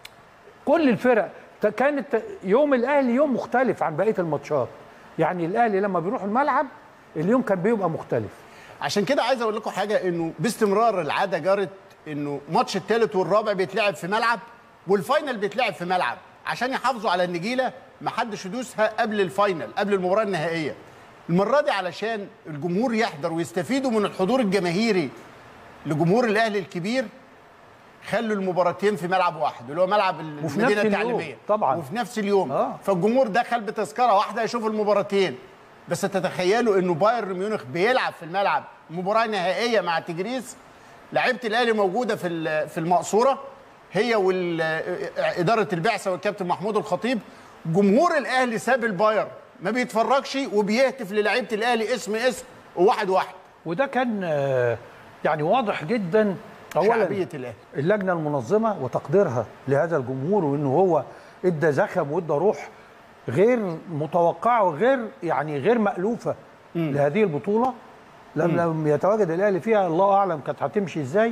كل الفرق ت- كانت يوم الاهلي يوم مختلف عن بقيه الماتشات يعني الاهلي لما بيروح الملعب اليوم كان بيبقى مختلف عشان كده عايز اقول لكم حاجه انه باستمرار العاده جرت انه ماتش الثالث والرابع بيتلعب في ملعب والفاينل بيتلعب في ملعب عشان يحافظوا على النجيله ما حدش يدوسها قبل الفاينل قبل المباراه النهائيه المره دي علشان الجمهور يحضر ويستفيدوا من الحضور الجماهيري لجمهور الاهلي الكبير خلوا المباراتين في ملعب واحد اللي هو ملعب وفي المدينه نفس اليوم، التعليميه طبعاً. وفي نفس اليوم آه. فالجمهور دخل بتذكره واحده يشوف المباراتين بس تتخيلوا انه بايرن ميونخ بيلعب في الملعب مباراه نهائيه مع تجريس لعيبه الاهلي موجوده في ال- في المقصوره هي واداره البعثه والكابتن محمود الخطيب جمهور الاهلي ساب البايرن ما بيتفرجش وبيهتف للعيبه الاهلي اسم اسم وواحد واحد وده كان آه، يعني واضح جدا اولا شعبيه الاهلي اللجنه المنظمه وتقديرها لهذا الجمهور وانه هو ادى زخم وادى روح غير متوقعه وغير يعني غير مالوفه لهذه البطوله لم لم يتواجد الاهلي فيها الله اعلم كانت هتمشي ازاي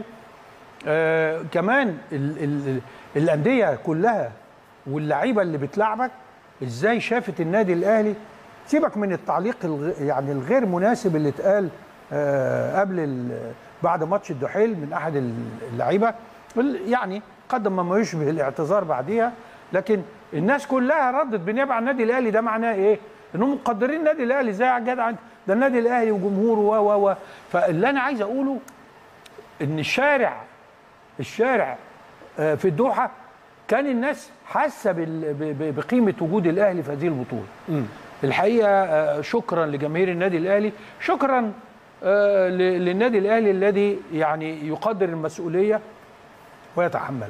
آه كمان ال ال الانديه كلها واللعيبه اللي بتلعبك ازاي شافت النادي الاهلي سيبك من التعليق الغ يعني الغير مناسب اللي اتقال آه قبل ال- بعد ماتش الدحيل من احد اللعيبه ال- يعني قدم ما يشبه الاعتذار بعديها لكن الناس كلها ردت بالنيابه عن النادي الاهلي ده معناه ايه؟ انهم مقدرين النادي الاهلي ازاي يا جدع ده النادي الاهلي وجمهوره و و و فاللي انا عايز اقوله ان الشارع الشارع آه، في الدوحه كان الناس حاسه بال- ب- ب- بقيمه وجود الاهلي في هذه البطوله الحقيقه آه، شكرا لجماهير النادي الاهلي شكرا آه، ل- للنادي الاهلي الذي يعني يقدر المسؤوليه ويتحمل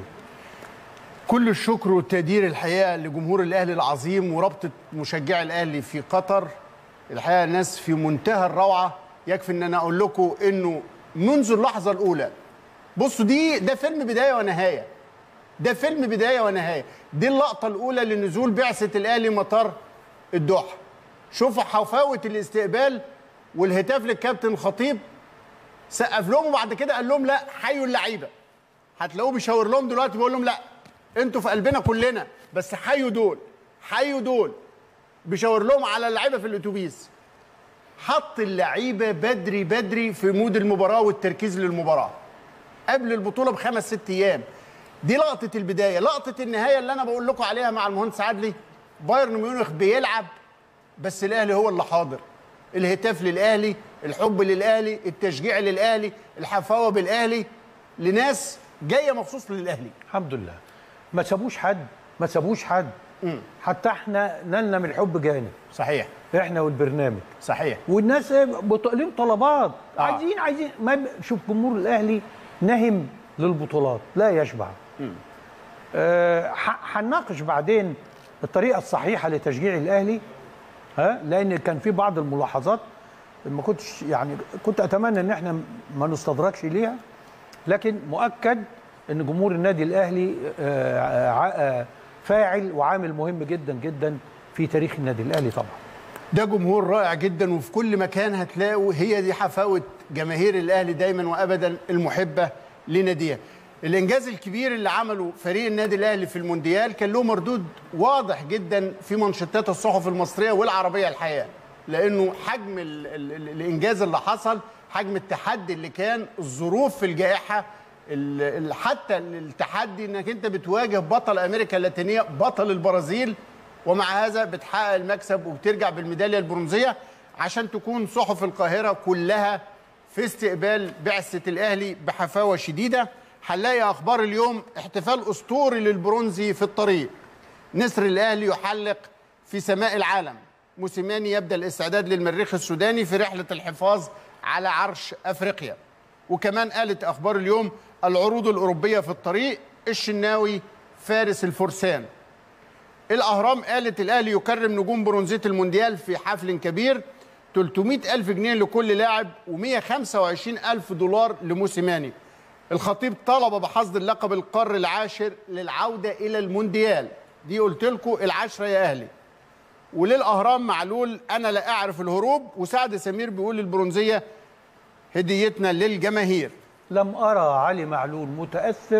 كل الشكر والتقدير الحقيقه لجمهور الاهلي العظيم ورابطه مشجعي الاهلي في قطر الحقيقه ناس في منتهى الروعه يكفي ان انا اقول لكم انه منذ اللحظه الاولى بصوا دي ده فيلم بدايه ونهايه ده فيلم بدايه ونهايه دي اللقطه الاولى لنزول بعثه الاهلي مطار الدوحه شوفوا حفاوه الاستقبال والهتاف للكابتن الخطيب سقف لهم وبعد كده قال لهم لا حيوا اللعيبه هتلاقوه بيشاور لهم دلوقتي بيقول لهم لا انتوا في قلبنا كلنا بس حيوا دول حيوا دول بيشاور لهم على اللعيبه في الاتوبيس حط اللعيبه بدري بدري في مود المباراه والتركيز للمباراه قبل البطوله بخمس ست ايام دي لقطه البدايه لقطه النهايه اللي انا بقول لكم عليها مع المهندس عدلي بايرن ميونخ بيلعب بس الاهلي هو اللي حاضر الهتاف للاهلي الحب للاهلي التشجيع للاهلي الحفاوه بالاهلي لناس جايه مخصوص للاهلي الحمد لله ما سابوش حد ما سابوش حد حتى احنا نالنا من الحب جانب صحيح احنا والبرنامج صحيح والناس بط- ليهم طلبات آه. عايزين عايزين ما ب- شوف جمهور الاهلي نهم للبطولات لا يشبع آه، ح- هنناقش بعدين الطريقه الصحيحه لتشجيع الاهلي ها لان كان في بعض الملاحظات ما كنتش يعني كنت اتمنى ان احنا ما نستدركش ليها لكن مؤكد ان جمهور النادي الاهلي آه، ع- آه، فاعل وعامل مهم جدا جدا في تاريخ النادي الاهلي طبعا ده جمهور رائع جدا وفي كل مكان هتلاقوا هي دي حفاوة جماهير الأهلي دايما وأبدا المحبة لناديها الإنجاز الكبير اللي عمله فريق النادي الأهلي في المونديال كان له مردود واضح جدا في منشطات الصحف المصرية والعربية الحقيقة لأنه حجم ال ال ال الإنجاز اللي حصل حجم التحدي اللي كان الظروف في الجائحة ال- ال- حتى التحدي انك انت بتواجه بطل امريكا اللاتينيه بطل البرازيل ومع هذا بتحقق المكسب وبترجع بالميداليه البرونزيه عشان تكون صحف القاهره كلها في استقبال بعثه الاهلي بحفاوه شديده هنلاقي اخبار اليوم احتفال اسطوري للبرونزي في الطريق نسر الاهلي يحلق في سماء العالم موسيماني يبدا الاستعداد للمريخ السوداني في رحله الحفاظ على عرش افريقيا وكمان قالت اخبار اليوم العروض الاوروبيه في الطريق الشناوي فارس الفرسان الاهرام قالت الاهلي يكرم نجوم برونزيه المونديال في حفل كبير 300 ألف جنيه لكل لاعب و125 ألف دولار لموسيماني الخطيب طلب بحصد اللقب القار العاشر للعودة إلى المونديال دي قلت لكم العشرة يا أهلي وللأهرام معلول أنا لا أعرف الهروب وسعد سمير بيقول البرونزية هديتنا للجماهير لم ارى علي معلول متاثر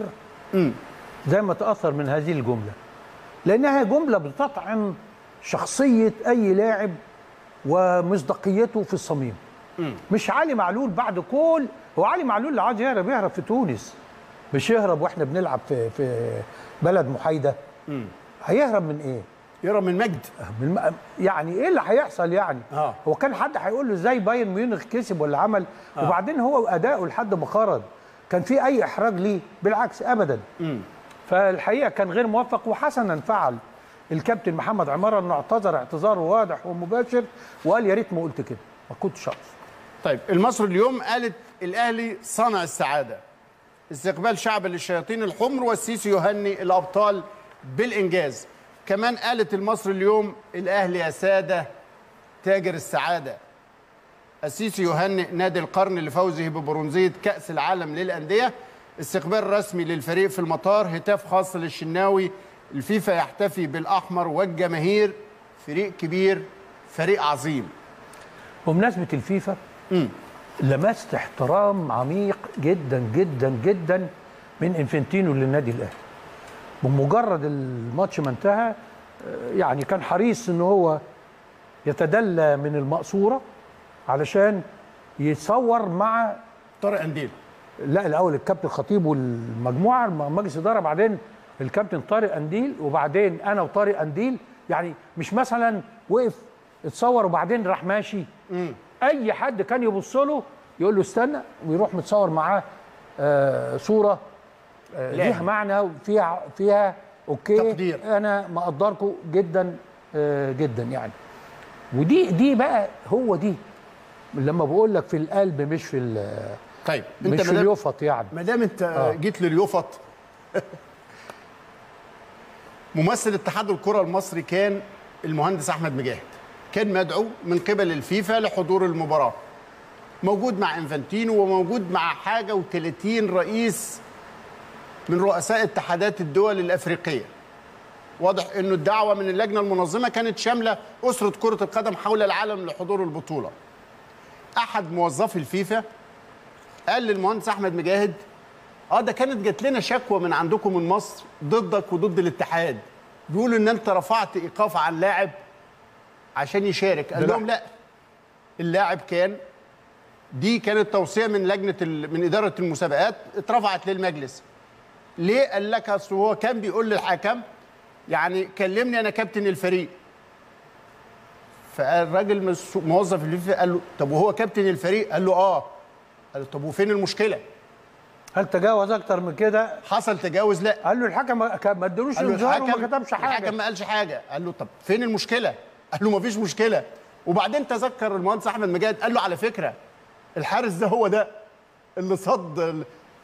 زي ما تاثر من هذه الجمله لانها جمله بتطعن شخصيه اي لاعب ومصداقيته في الصميم مش علي معلول بعد كل هو علي معلول اللي عايز يهرب يهرب في تونس مش يهرب واحنا بنلعب في في بلد محايده هيهرب من ايه؟ يرى من مجد من الم... يعني ايه اللي هيحصل يعني؟ آه. هو كان حد هيقول له ازاي بايرن ميونخ كسب ولا عمل آه. وبعدين هو اداؤه لحد ما خرج كان في اي احراج ليه؟ بالعكس ابدا فالحقيقه كان غير موفق وحسنا فعل الكابتن محمد عماره انه اعتذر اعتذار واضح ومباشر وقال يا ريت ما قلت كده ما كنتش اقصد طيب المصري اليوم قالت الاهلي صنع السعاده استقبال شعب للشياطين الحمر والسيسي يهني الابطال بالانجاز كمان قالت المصري اليوم الاهلي يا ساده تاجر السعاده السيسي يهنئ نادي القرن لفوزه ببرونزيه كاس العالم للانديه استقبال رسمي للفريق في المطار هتاف خاص للشناوي الفيفا يحتفي بالاحمر والجماهير فريق كبير فريق عظيم بمناسبه الفيفا لمست احترام عميق جدا جدا جدا من انفنتينو للنادي الاهلي بمجرد الماتش ما انتهى آه، يعني كان حريص ان هو يتدلى من المقصوره علشان يتصور مع طارق انديل لا الاول الكابتن خطيب والمجموعه مجلس اداره بعدين الكابتن طارق انديل وبعدين انا وطارق انديل يعني مش مثلا وقف اتصور وبعدين راح ماشي اي حد كان يبص له يقول له استنى ويروح متصور معاه آه صوره آه ليها معنى وفيها فيها اوكي تقدير. انا مقدركم جدا آه، جدا يعني ودي دي بقى هو دي لما بقول لك في القلب مش في ال- طيب مش في مدام- اليفط يعني ما دام انت آه. جيت لليوفط ممثل اتحاد الكره المصري كان المهندس احمد مجاهد كان مدعو من قبل الفيفا لحضور المباراه موجود مع انفانتينو وموجود مع حاجه و30 رئيس من رؤساء اتحادات الدول الافريقيه واضح انه الدعوه من اللجنه المنظمه كانت شامله اسره كره القدم حول العالم لحضور البطوله احد موظفي الفيفا قال للمهندس احمد مجاهد اه ده كانت جات لنا شكوى من عندكم من مصر ضدك وضد الاتحاد بيقولوا ان انت رفعت ايقاف عن لاعب عشان يشارك قال ده لهم لا اللاعب كان دي كانت توصيه من لجنه ال... من اداره المسابقات اترفعت للمجلس ليه قال لك اصل هو كان بيقول للحكم يعني كلمني انا كابتن الفريق فالراجل مس- موظف الفيفا قال له طب وهو كابتن الفريق قال له اه قال له طب وفين المشكله هل تجاوز اكتر من كده حصل تجاوز لا قال له الحكم ما ما ادالوش قال له انذار وما الحكم كتبش حاجه الحكم ما قالش حاجه قال له طب فين المشكله قال له ما فيش مشكله وبعدين تذكر المهندس احمد مجاهد قال له على فكره الحارس ده هو ده اللي صد ال-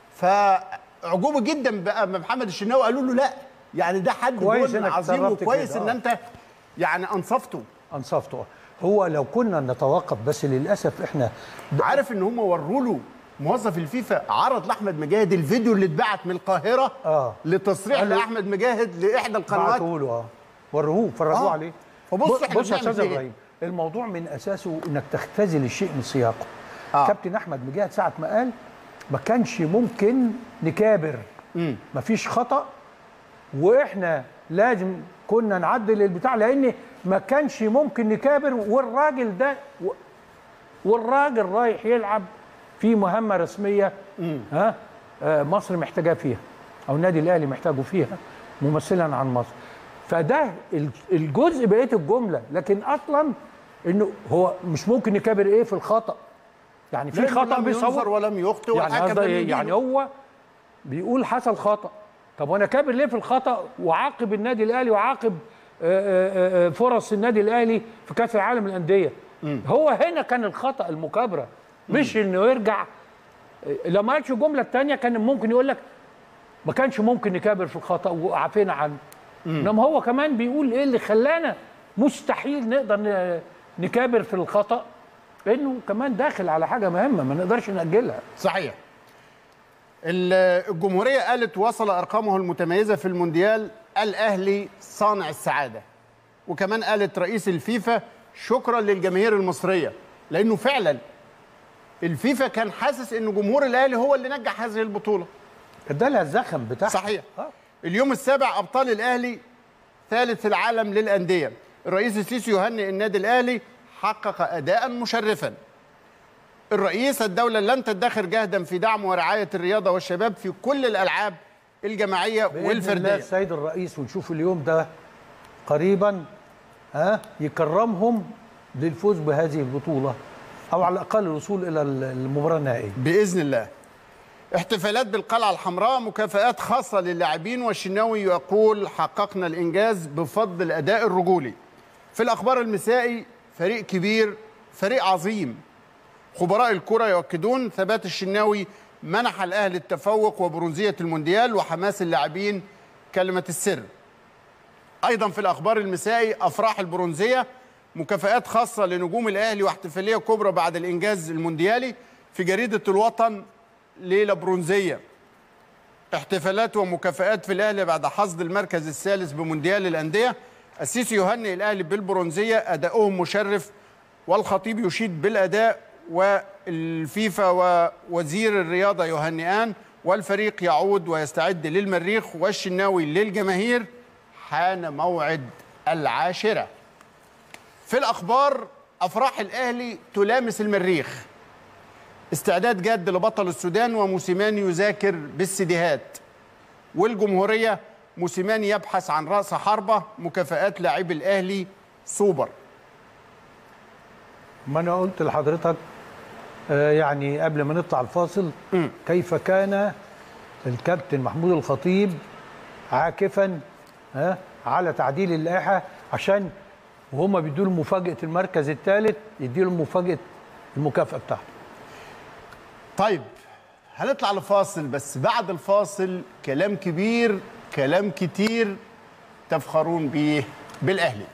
فعجوبه جدا بقى ما محمد الشناوي قالوا له لا يعني ده حد كويس جول إنك عظيم اتصرفت وكويس كده، ان آه. انت يعني انصفته انصفته هو لو كنا نتوقف بس للاسف احنا عارف ان هم وروا له موظف الفيفا عرض لاحمد مجاهد الفيديو اللي اتبعت من القاهره آه. لتصريح قال له- لاحمد مجاهد لاحدى القنوات بعتوا له اه وروه فرجوه آه. عليه فبص ب- إحنا بص يا بنعمل استاذ فيه إيه؟ ابراهيم الموضوع من اساسه انك تختزل الشيء من سياقه آه. كابتن احمد مجاهد ساعه ما قال ما كانش ممكن نكابر مفيش خطا واحنا لازم كنا نعدل البتاع لان ما كانش ممكن نكابر والراجل ده و- والراجل رايح يلعب في مهمه رسميه ها آه، مصر محتاجاه فيها او النادي الاهلي محتاجه فيها ممثلا عن مصر فده ال- الجزء بقيه الجمله لكن اصلا انه هو مش ممكن يكابر ايه في الخطا يعني في لأنه خطا لم ينظر بيصور ولم يخطئ يعني والحكم قصدي لم إيه؟ يدينه. يعني هو بيقول حصل خطا طب وانا كابر ليه في الخطا وعاقب النادي الاهلي وعاقب آه، آه، آه، فرص النادي الاهلي في كاس العالم للانديه هو هنا كان الخطا المكابره مش انه يرجع آه، لو ما قالش الجمله الثانيه كان ممكن يقول لك ما كانش ممكن نكابر في الخطا وعافينا عنه انما هو كمان بيقول ايه اللي خلانا مستحيل نقدر ن- نكابر في الخطا لانه كمان داخل على حاجه مهمه ما نقدرش ناجلها صحيح ال- الجمهورية قالت وصل أرقامه المتميزة في المونديال الأهلي صانع السعادة وكمان قالت رئيس الفيفا شكرا للجماهير المصرية لأنه فعلا الفيفا كان حاسس أن جمهور الأهلي هو اللي نجح هذه البطولة ادالها الزخم بتاعها صحيح آه. اليوم السابع ابطال الاهلي ثالث العالم للانديه الرئيس السيسي يهنئ النادي الاهلي حقق اداء مشرفا الرئيس الدوله لن تدخر جهدا في دعم ورعايه الرياضه والشباب في كل الالعاب الجماعيه بإذن الله والفرديه السيد الرئيس ونشوف اليوم ده قريبا ها يكرمهم للفوز بهذه البطولة أو على الأقل الوصول إلى المباراة النهائية باذن الله احتفالات بالقلعه الحمراء مكافآت خاصه للاعبين والشناوي يقول حققنا الانجاز بفضل الاداء الرجولي في الاخبار المسائي فريق كبير فريق عظيم خبراء الكره يؤكدون ثبات الشناوي منح الاهلي التفوق وبرونزيه المونديال وحماس اللاعبين كلمه السر ايضا في الاخبار المسائي افراح البرونزيه مكافآت خاصه لنجوم الاهلي واحتفاليه كبرى بعد الانجاز المونديالي في جريده الوطن ليله برونزيه احتفالات ومكافآت في الاهلي بعد حصد المركز الثالث بمونديال الانديه السيسي يهنئ الاهلي بالبرونزيه اداؤهم مشرف والخطيب يشيد بالاداء والفيفا ووزير الرياضه يهنئان والفريق يعود ويستعد للمريخ والشناوي للجماهير حان موعد العاشره في الاخبار افراح الاهلي تلامس المريخ استعداد جاد لبطل السودان وموسيماني يذاكر بالسيديهات والجمهوريه موسيماني يبحث عن راس حربه مكافآت لاعبي الاهلي سوبر ما أنا قلت لحضرتك آه، يعني قبل ما نطلع الفاصل كيف كان الكابتن محمود الخطيب عاكفا ها على تعديل اللائحه عشان وهم بيدوا له مفاجاه المركز الثالث يدي له مفاجاه المكافاه بتاعته طيب هنطلع لفاصل بس بعد الفاصل كلام كبير كلام كتير تفخرون بيه بالاهلي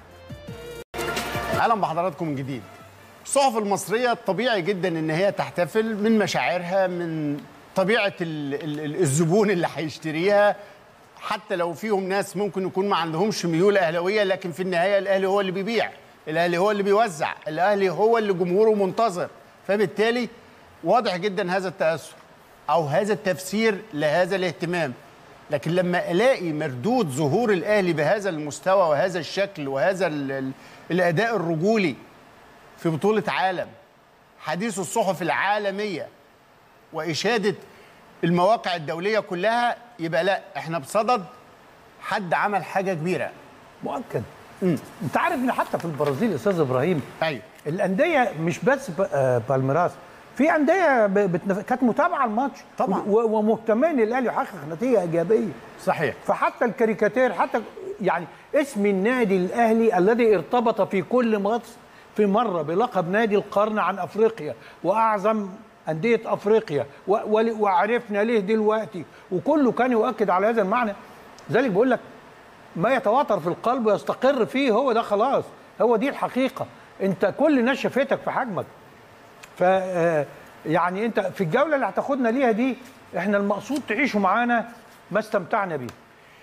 اهلا بحضراتكم من جديد الصحف المصريه طبيعي جدا ان هي تحتفل من مشاعرها من طبيعه ال ال الزبون اللي هيشتريها حتى لو فيهم ناس ممكن يكون ما عندهمش ميول اهلاويه لكن في النهايه الاهلي هو اللي بيبيع الاهلي هو اللي بيوزع الاهلي هو اللي جمهوره منتظر فبالتالي واضح جدا هذا التاثر او هذا التفسير لهذا الاهتمام لكن لما الاقي مردود ظهور الاهلي بهذا المستوى وهذا الشكل وهذا ال ال الاداء الرجولي في بطوله عالم حديث الصحف العالميه واشاده المواقع الدوليه كلها يبقى لا احنا بصدد حد عمل حاجه كبيره مؤكد انت عارف ان حتى في البرازيل يا استاذ ابراهيم ايوه الانديه مش بس ب- آه، بالميراس في انديه ب- بتنف... كانت متابعه الماتش طبعاً. و- ومهتمين الاهلي يحقق نتيجه ايجابيه صحيح فحتى الكاريكاتير حتى يعني اسم النادي الاهلي الذي ارتبط في كل مصر في مره بلقب نادي القرن عن افريقيا واعظم انديه افريقيا و- ول- وعرفنا ليه دلوقتي وكله كان يؤكد على هذا المعنى ذلك بقول لك ما يتواتر في القلب ويستقر فيه هو ده خلاص هو دي الحقيقه انت كل الناس شافتك في حجمك ف آه، يعني انت في الجوله اللي هتاخدنا ليها دي احنا المقصود تعيشوا معانا ما استمتعنا بيه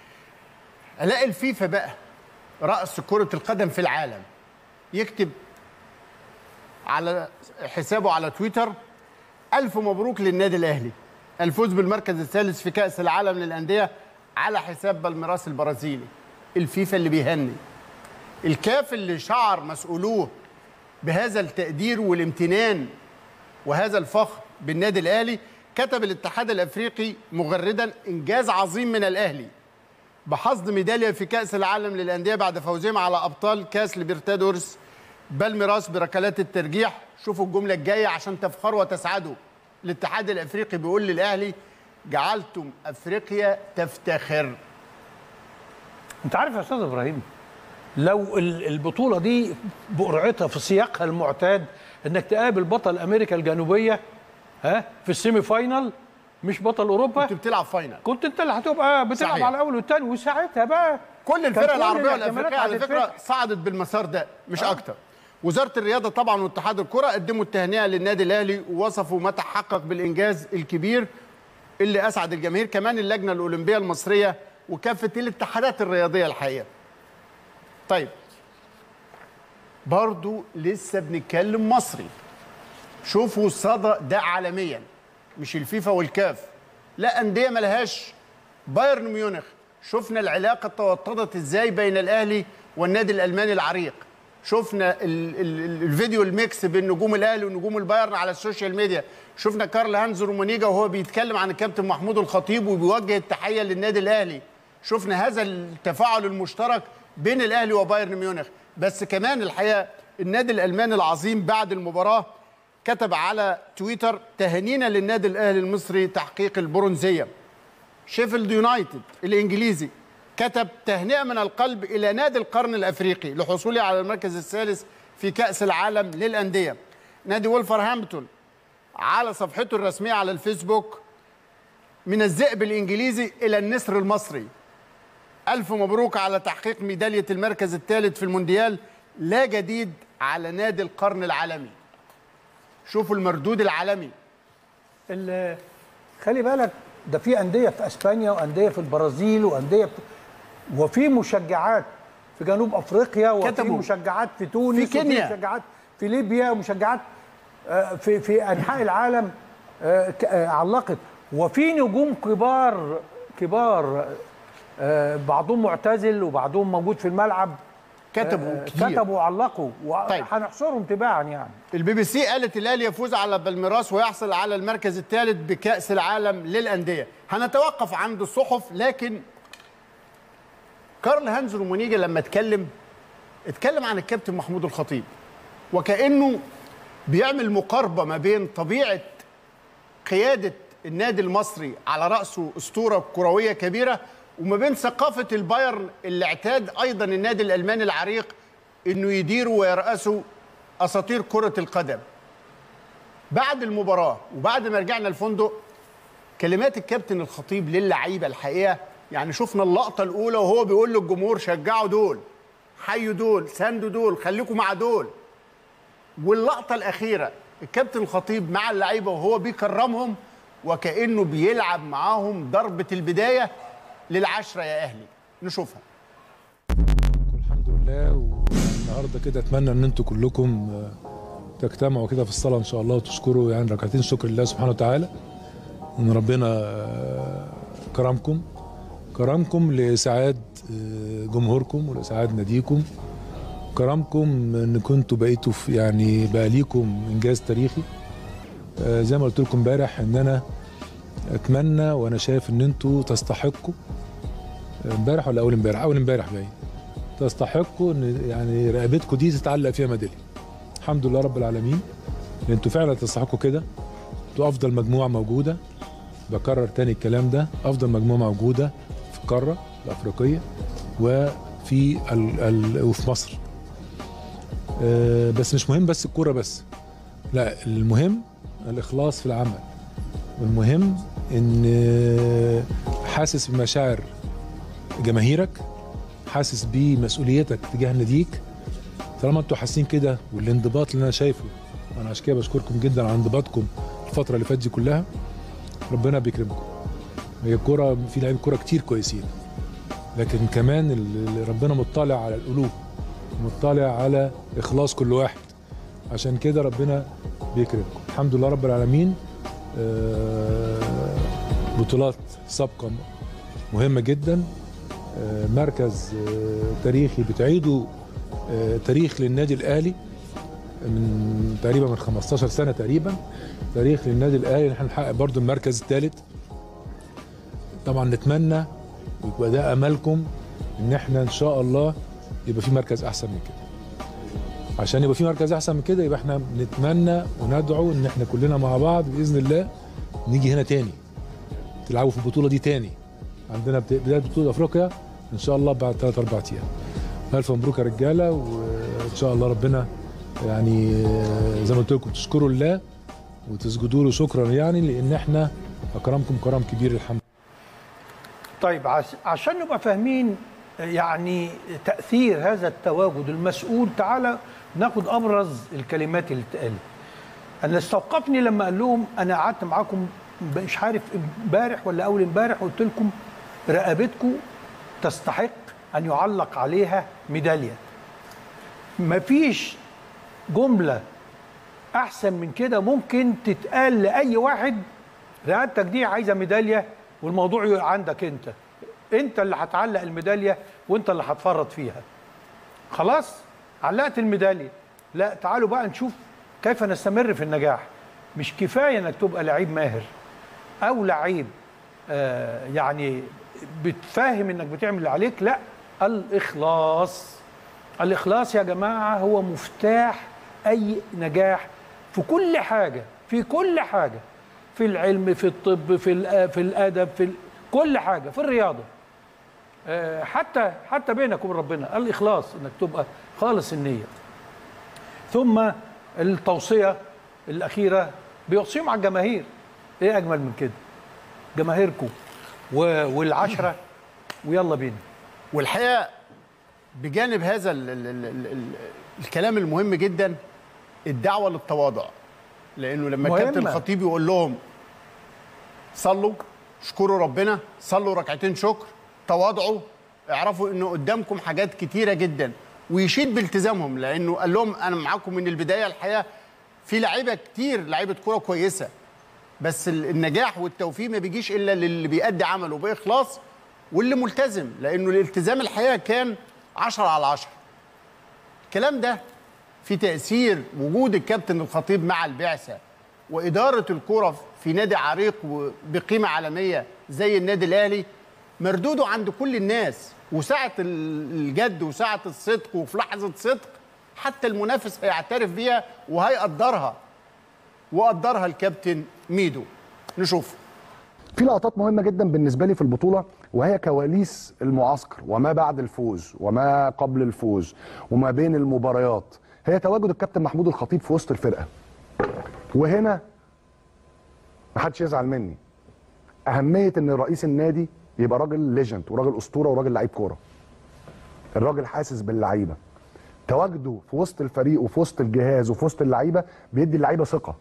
الاقي الفيفا بقى راس كره القدم في العالم يكتب على حسابه على تويتر الف مبروك للنادي الاهلي الفوز بالمركز الثالث في كاس العالم للانديه على حساب بالميراس البرازيلي الفيفا اللي بيهني الكاف اللي شعر مسؤولوه بهذا التقدير والامتنان وهذا الفخر بالنادي الاهلي كتب الاتحاد الافريقي مغردا انجاز عظيم من الاهلي بحصد ميداليه في كاس العالم للانديه بعد فوزهم على ابطال كاس ليبرتادورس بالميراس بركلات الترجيح شوفوا الجمله الجايه عشان تفخروا وتسعدوا الاتحاد الافريقي بيقول للاهلي جعلتم افريقيا تفتخر انت عارف يا استاذ ابراهيم لو ال- البطوله دي بقرعتها في سياقها المعتاد انك تقابل بطل امريكا الجنوبيه ها في السيمي فاينال مش بطل اوروبا كنت بتلعب فاينل كنت انت اللي هتبقى بتلعب صحيح. على الاول والثاني وساعتها بقى كل كان الفرق كل العربيه الاحتمالات والافريقيه على فكره هتتفتح. صعدت بالمسار ده مش اكتر وزاره الرياضه طبعا واتحاد الكره قدموا التهنئه للنادي الاهلي ووصفوا ما تحقق بالانجاز الكبير اللي اسعد الجماهير كمان اللجنه الاولمبيه المصريه وكافه الاتحادات الرياضيه الحقيقه طيب برضو لسه بنتكلم مصري شوفوا الصدى ده عالميا مش الفيفا والكاف لا انديه ملهاش بايرن ميونخ شفنا العلاقه توطدت ازاي بين الاهلي والنادي الالماني العريق شفنا ال ال ال الفيديو الميكس بين نجوم الاهلي ونجوم البايرن على السوشيال ميديا شفنا كارل هانز رومانيجا وهو بيتكلم عن الكابتن محمود الخطيب وبيوجه التحيه للنادي الاهلي شفنا هذا التفاعل المشترك بين الاهلي وبايرن ميونخ بس كمان الحقيقه النادي الالماني العظيم بعد المباراه كتب على تويتر تهانينا للنادي الاهلي المصري تحقيق البرونزيه شيفيلد يونايتد الانجليزي كتب تهنئه من القلب الى نادي القرن الافريقي لحصوله على المركز الثالث في كاس العالم للانديه نادي ولفرهامبتون على صفحته الرسميه على الفيسبوك من الذئب الانجليزي الى النسر المصري الف مبروك على تحقيق ميداليه المركز الثالث في المونديال لا جديد على نادي القرن العالمي شوفوا المردود العالمي ال- خلي بالك ده في انديه في اسبانيا وانديه في البرازيل وانديه في وفي مشجعات في جنوب افريقيا وفي كتبوا. مشجعات في تونس في كينيا. وفي مشجعات في ليبيا ومشجعات آه، في في انحاء العالم آه، ك- آه، علقت وفي نجوم كبار كبار آه، بعضهم معتزل وبعضهم موجود في الملعب كتبوا آه، كتير كتبوا وعلقوا طيب. وهنحصرهم تباعا يعني البي بي سي قالت الاهلي يفوز على بالميراس ويحصل على المركز الثالث بكاس العالم للانديه هنتوقف عند الصحف لكن كارل هانز رومونيجا لما اتكلم اتكلم عن الكابتن محمود الخطيب وكانه بيعمل مقاربه ما بين طبيعه قياده النادي المصري على راسه اسطوره كرويه كبيره وما بين ثقافه البايرن اللي اعتاد ايضا النادي الالماني العريق انه يديروا ويرأسوا اساطير كره القدم بعد المباراه وبعد ما رجعنا الفندق كلمات الكابتن الخطيب للعيبه الحقيقه يعني شفنا اللقطه الاولى وهو بيقول للجمهور شجعوا دول حيوا دول ساندوا دول خليكم مع دول واللقطه الاخيره الكابتن الخطيب مع اللعيبه وهو بيكرمهم وكانه بيلعب معاهم ضربه البدايه للعشره يا اهلي نشوفها الحمد لله والنهارده كده اتمنى ان انتوا كلكم آه، تجتمعوا كده في الصلاه ان شاء الله وتشكروا يعني ركعتين شكر لله سبحانه وتعالى ان ربنا آه، كرمكم كرمكم لاسعاد آه، جمهوركم ولاسعاد ناديكم كرمكم ان كنتوا بقيتوا في يعني بقى ليكم انجاز تاريخي آه، زي ما قلت لكم امبارح ان انا اتمنى وانا شايف ان انتوا تستحقوا آه، امبارح ولا اول امبارح اول امبارح باين تستحقوا ان يعني رقبتكم دي تتعلق فيها ميداليه الحمد لله رب العالمين ان انتوا فعلا تستحقوا كده انتوا افضل مجموعه موجوده بكرر تاني الكلام ده افضل مجموعه موجوده في القاره الافريقيه وفي ال ال وفي مصر آه، بس مش مهم بس الكوره بس لا المهم الاخلاص في العمل والمهم ان آه، حاسس بمشاعر جماهيرك حاسس بمسؤوليتك تجاه ناديك طالما انتوا حاسين كده والانضباط اللي انا شايفه انا عشان كده بشكركم جدا على انضباطكم الفتره اللي فاتت دي كلها ربنا بيكرمكم هي الكوره في لعيبه كوره كتير كويسين لكن كمان ال- ربنا مطلع على القلوب مطلع على اخلاص كل واحد عشان كده ربنا بيكرمكم الحمد لله رب العالمين آه، بطولات سابقه مهمه جدا آه، مركز آه، تاريخي بتعيدوا آه، تاريخ للنادي الاهلي من تقريبا من 15 سنه تقريبا تاريخ للنادي الاهلي ان احنا نحقق برضو المركز الثالث طبعا نتمنى ويبقى ده املكم ان احنا ان شاء الله يبقى في مركز احسن من كده عشان يبقى في مركز احسن من كده يبقى احنا نتمنى وندعو ان احنا كلنا مع بعض باذن الله نيجي هنا تاني تلعبوا في البطوله دي تاني عندنا بت- بدايه بطوله افريقيا ان شاء الله بعد 3 4 ايام الف مبروك يا رجاله وان شاء الله ربنا يعني آه، زي ما قلت لكم تشكروا الله وتسجدوا له شكرا يعني لان احنا اكرمكم كرم كبير الحمد طيب عش- عشان نبقى فاهمين يعني تأثير هذا التواجد المسؤول تعالى ناخد أبرز الكلمات اللي اتقالت أنا استوقفني لما قال لهم أنا قعدت معاكم مش عارف امبارح ولا أول امبارح قلت لكم رقبتكم تستحق أن يعلق عليها ميدالية مفيش جملة أحسن من كده ممكن تتقال لأي واحد رقبتك دي عايزة ميدالية والموضوع يبقى عندك أنت أنت اللي هتعلق الميدالية وأنت اللي هتفرط فيها خلاص علقت الميدالية لا تعالوا بقى نشوف كيف نستمر في النجاح مش كفاية انك تبقى لعيب ماهر او لعيب آه يعني بتفاهم انك بتعمل اللي عليك لا الاخلاص الاخلاص يا جماعة هو مفتاح اي نجاح في كل حاجة في كل حاجة في العلم في الطب في الأ- في الادب في ال- كل حاجة في الرياضة آه، حتى حتى بينك وبين ربنا الاخلاص انك تبقى خالص النيه ثم التوصيه الاخيره بيوصيهم على الجماهير ايه اجمل من كده جماهيركم و- والعشره ويلا بينا والحقيقه بجانب هذا ال ال ال ال ال الكلام المهم جدا الدعوه للتواضع لانه لما مهمة. الكابتن الخطيب يقول لهم صلوا اشكروا ربنا صلوا ركعتين شكر تواضعوا اعرفوا انه قدامكم حاجات كتيره جدا ويشيد بالتزامهم لانه قال لهم انا معاكم من البدايه الحقيقه في لعيبه كتير لعيبه كوره كويسه بس ال- النجاح والتوفيق ما بيجيش الا للي بيأدي عمله باخلاص واللي ملتزم لانه الالتزام الحقيقه كان 10 على 10 الكلام ده في تأثير وجود الكابتن الخطيب مع البعثة وإدارة الكرة في نادي عريق وبقيمة عالمية زي النادي الأهلي مردوده عند كل الناس وساعة ال- الجد وساعة الصدق وفي لحظة صدق حتى المنافس هيعترف بيها وهيقدرها وقدرها الكابتن ميدو نشوف في لقطات مهمه جدا بالنسبه لي في البطوله وهي كواليس المعسكر وما بعد الفوز وما قبل الفوز وما بين المباريات هي تواجد الكابتن محمود الخطيب في وسط الفرقه وهنا محدش يزعل مني اهميه ان رئيس النادي يبقى راجل ليجند وراجل اسطوره وراجل لعيب كوره الراجل حاسس باللعيبه تواجده في وسط الفريق وفي وسط الجهاز وفي وسط اللعيبه بيدي اللعيبه ثقه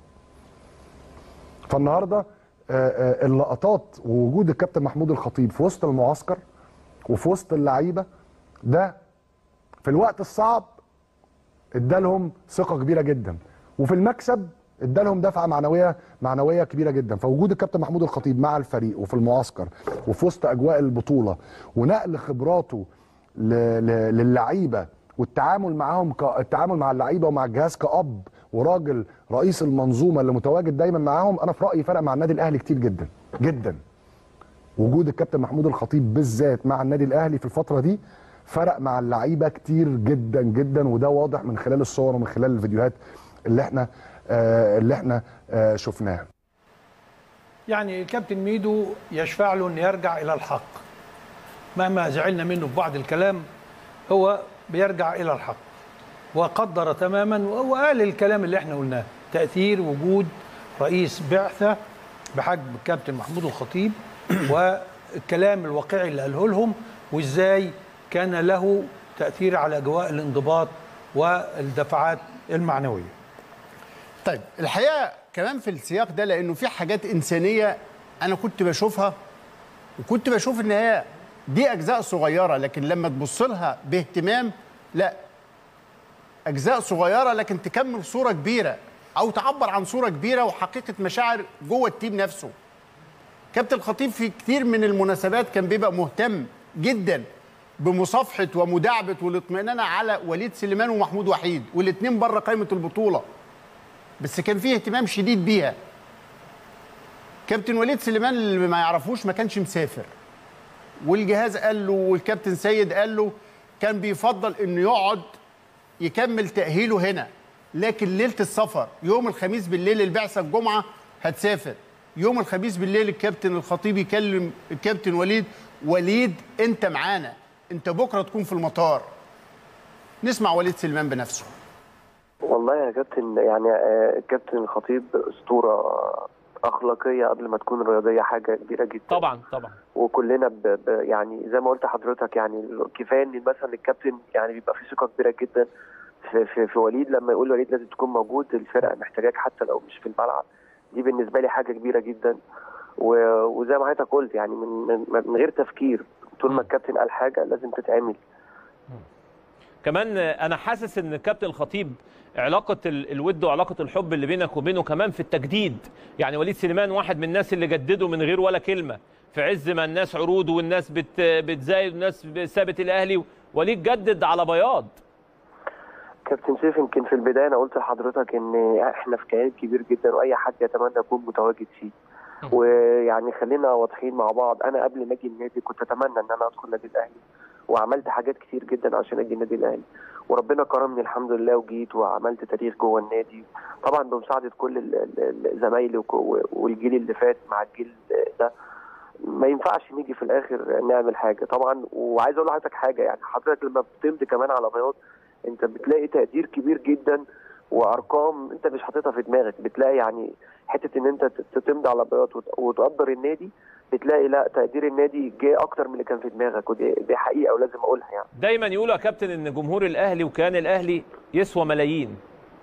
فالنهارده آه، آه، اللقطات ووجود الكابتن محمود الخطيب في وسط المعسكر وفي وسط اللعيبه ده في الوقت الصعب ادالهم ثقه كبيره جدا وفي المكسب ادالهم دفعه معنويه معنويه كبيره جدا فوجود الكابتن محمود الخطيب مع الفريق وفي المعسكر وفي وسط اجواء البطوله ونقل خبراته ل- ل- للعيبه والتعامل معاهم ك... التعامل مع اللعيبه ومع الجهاز كاب وراجل رئيس المنظومه اللي متواجد دايما معاهم انا في رايي فرق مع النادي الاهلي كتير جدا جدا وجود الكابتن محمود الخطيب بالذات مع النادي الاهلي في الفتره دي فرق مع اللعيبه كتير جدا جدا وده واضح من خلال الصور ومن خلال الفيديوهات اللي احنا آه اللي احنا آه شفناها يعني الكابتن ميدو يشفع له أن يرجع إلى الحق مهما زعلنا منه في بعض الكلام هو بيرجع إلى الحق وقدر تماما وقال الكلام اللي احنا قلناه تأثير وجود رئيس بعثة بحجم الكابتن محمود الخطيب والكلام الواقعي اللي قاله لهم وازاي كان له تأثير على أجواء الانضباط والدفعات المعنوية طيب الحقيقه كمان في السياق ده لانه في حاجات انسانيه انا كنت بشوفها وكنت بشوف ان هي دي اجزاء صغيره لكن لما تبص لها باهتمام لا اجزاء صغيره لكن تكمل صوره كبيره او تعبر عن صوره كبيره وحقيقه مشاعر جوه التيم نفسه كابتن الخطيب في كتير من المناسبات كان بيبقى مهتم جدا بمصافحه ومداعبه والاطمئنان على وليد سليمان ومحمود وحيد والاثنين بره قائمه البطوله بس كان فيه اهتمام شديد بيها كابتن وليد سليمان اللي ما يعرفوش ما كانش مسافر والجهاز قال له والكابتن سيد قال له كان بيفضل انه يقعد يكمل تأهيله هنا لكن ليلة السفر يوم الخميس بالليل البعثة الجمعة هتسافر يوم الخميس بالليل الكابتن الخطيب يكلم الكابتن وليد وليد انت معانا انت بكرة تكون في المطار نسمع وليد سليمان بنفسه والله يا كابتن يعني آه، الكابتن الخطيب اسطوره اخلاقيه قبل ما تكون رياضيه حاجه كبيره جدا طبعا طبعا وكلنا ب... ب... يعني زي ما قلت لحضرتك يعني كفايه ان مثلا الكابتن يعني بيبقى في ثقه كبيره جدا في, في, في وليد لما يقول وليد لازم تكون موجود الفرقه محتاجاك حتى لو مش في الملعب دي بالنسبه لي حاجه كبيره جدا و... وزي ما حضرتك قلت يعني من, من, من غير تفكير طول ما الكابتن قال حاجه لازم تتعمل كمان انا حاسس ان الكابتن الخطيب علاقه ال- الود وعلاقه الحب اللي بينك وبينه كمان في التجديد يعني وليد سليمان واحد من الناس اللي جددوا من غير ولا كلمه في عز ما الناس عروض والناس بت بتزايد والناس سابت الاهلي وليد جدد على بياض كابتن سيف يمكن في البدايه انا قلت لحضرتك ان احنا في كيان كبير جدا واي حد يتمنى يكون متواجد فيه ويعني خلينا واضحين مع بعض انا قبل ما اجي النادي كنت اتمنى ان انا ادخل النادي الاهلي وعملت حاجات كتير جدا عشان اجي النادي الاهلي وربنا كرمني الحمد لله وجيت وعملت تاريخ جوه النادي طبعا بمساعده كل ال- ال- ال- زمايلي وك- والجيل اللي فات مع الجيل ده ما ينفعش نيجي في الاخر نعمل حاجه طبعا وعايز اقول لحضرتك حاجه يعني حضرتك لما بتمضي كمان على بياض انت بتلاقي تقدير كبير جدا وارقام انت مش حاططها في دماغك بتلاقي يعني حته ان انت ت- تمضي على بياض وت- وتقدر النادي بتلاقي لا تقدير النادي جه اكتر من اللي كان في دماغك ودي دي حقيقه ولازم اقولها يعني دايما يقولوا يا كابتن ان جمهور الاهلي وكيان الاهلي يسوى ملايين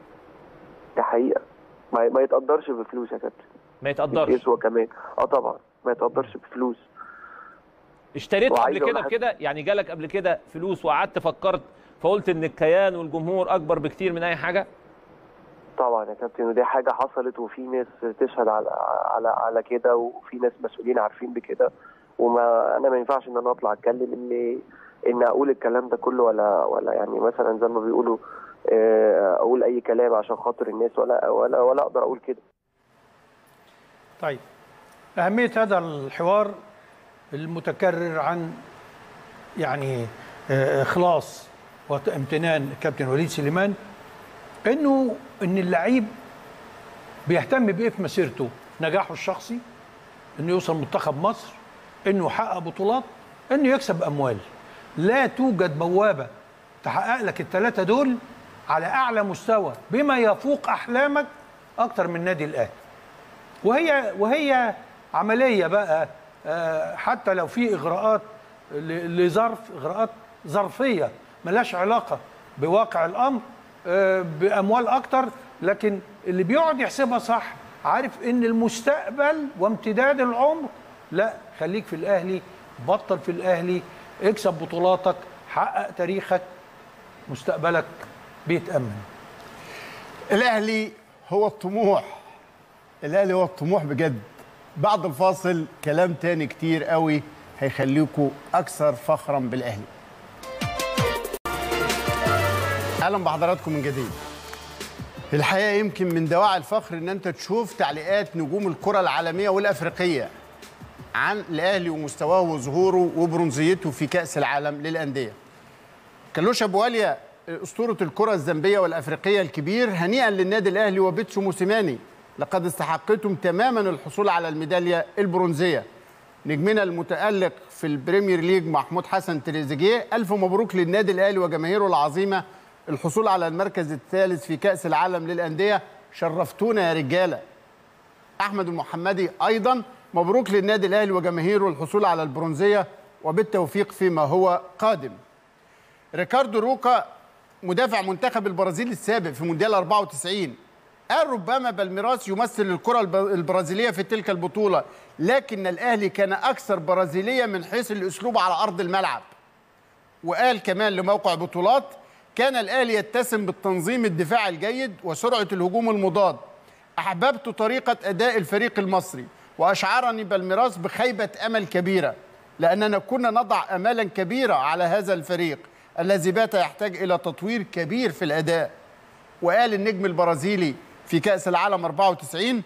دي حقيقه ما, ما يتقدرش بفلوس يا كابتن ما مش يتقدرش يسوى كمان اه طبعا ما يتقدرش بفلوس اشتريت وعايز قبل أقول كده لحضرتك- بكده يعني جالك قبل كده فلوس وقعدت فكرت فقلت ان الكيان والجمهور اكبر بكتير من اي حاجه طبعا يا كابتن ودي حاجه حصلت وفي ناس تشهد على على على كده وفي ناس مسؤولين عارفين بكده وما انا ما ينفعش ان انا اطلع اتكلم ان ان اقول الكلام ده كله ولا ولا يعني مثلا زي ما بيقولوا آه، اقول اي كلام عشان خاطر الناس ولا ولا ولا اقدر اقول كده طيب أهمية هذا الحوار المتكرر عن يعني آه، إخلاص وامتنان الكابتن وليد سليمان إنه إن اللعيب بيهتم بإيه في مسيرته نجاحه الشخصي إنه يوصل منتخب مصر إنه يحقق بطولات انه يكسب اموال لا توجد بوابه تحقق لك الثلاثه دول على اعلى مستوى بما يفوق احلامك اكتر من النادي الاهلي وهي وهي عمليه بقى آه، حتى لو في اغراءات ل- لظرف اغراءات ظرفيه ملهاش علاقه بواقع الامر آه، باموال اكتر لكن اللي بيقعد يحسبها صح عارف ان المستقبل وامتداد العمر لا خليك في الاهلي بطل في الاهلي اكسب بطولاتك حقق تاريخك مستقبلك بيتامن الاهلي هو الطموح الاهلي هو الطموح بجد بعد الفاصل كلام تاني كتير قوي هيخليكم اكثر فخرا بالاهلي اهلا بحضراتكم من جديد الحقيقه يمكن من دواعي الفخر ان انت تشوف تعليقات نجوم الكره العالميه والافريقيه عن الاهلي ومستواه وظهوره وبرونزيته في كاس العالم للانديه كالوش ابو واليا اسطوره الكره الزامبيه والافريقيه الكبير هنيئا للنادي الاهلي وبيتسو موسيماني لقد استحقتم تماما الحصول على الميداليه البرونزيه نجمنا المتالق في البريمير ليج محمود حسن تريزيجيه الف مبروك للنادي الاهلي وجماهيره العظيمه الحصول على المركز الثالث في كاس العالم للانديه شرفتونا يا رجاله احمد المحمدي ايضا مبروك للنادي الاهلي وجماهيره الحصول على البرونزيه وبالتوفيق فيما هو قادم ريكاردو روكا مدافع منتخب البرازيل السابق في مونديال 94 قال ربما بالميراس يمثل الكرة الب- البرازيلية في تلك البطولة لكن الأهلي كان أكثر برازيلية من حيث الأسلوب على أرض الملعب وقال كمان لموقع بطولات كان الأهلي يتسم بالتنظيم الدفاعي الجيد وسرعة الهجوم المضاد أحببت طريقة أداء الفريق المصري وأشعرني بالميراس بخيبة أمل كبيرة لأننا كنا نضع أمالا كبيرة على هذا الفريق الذي بات يحتاج إلى تطوير كبير في الأداء وقال النجم البرازيلي في كأس العالم 94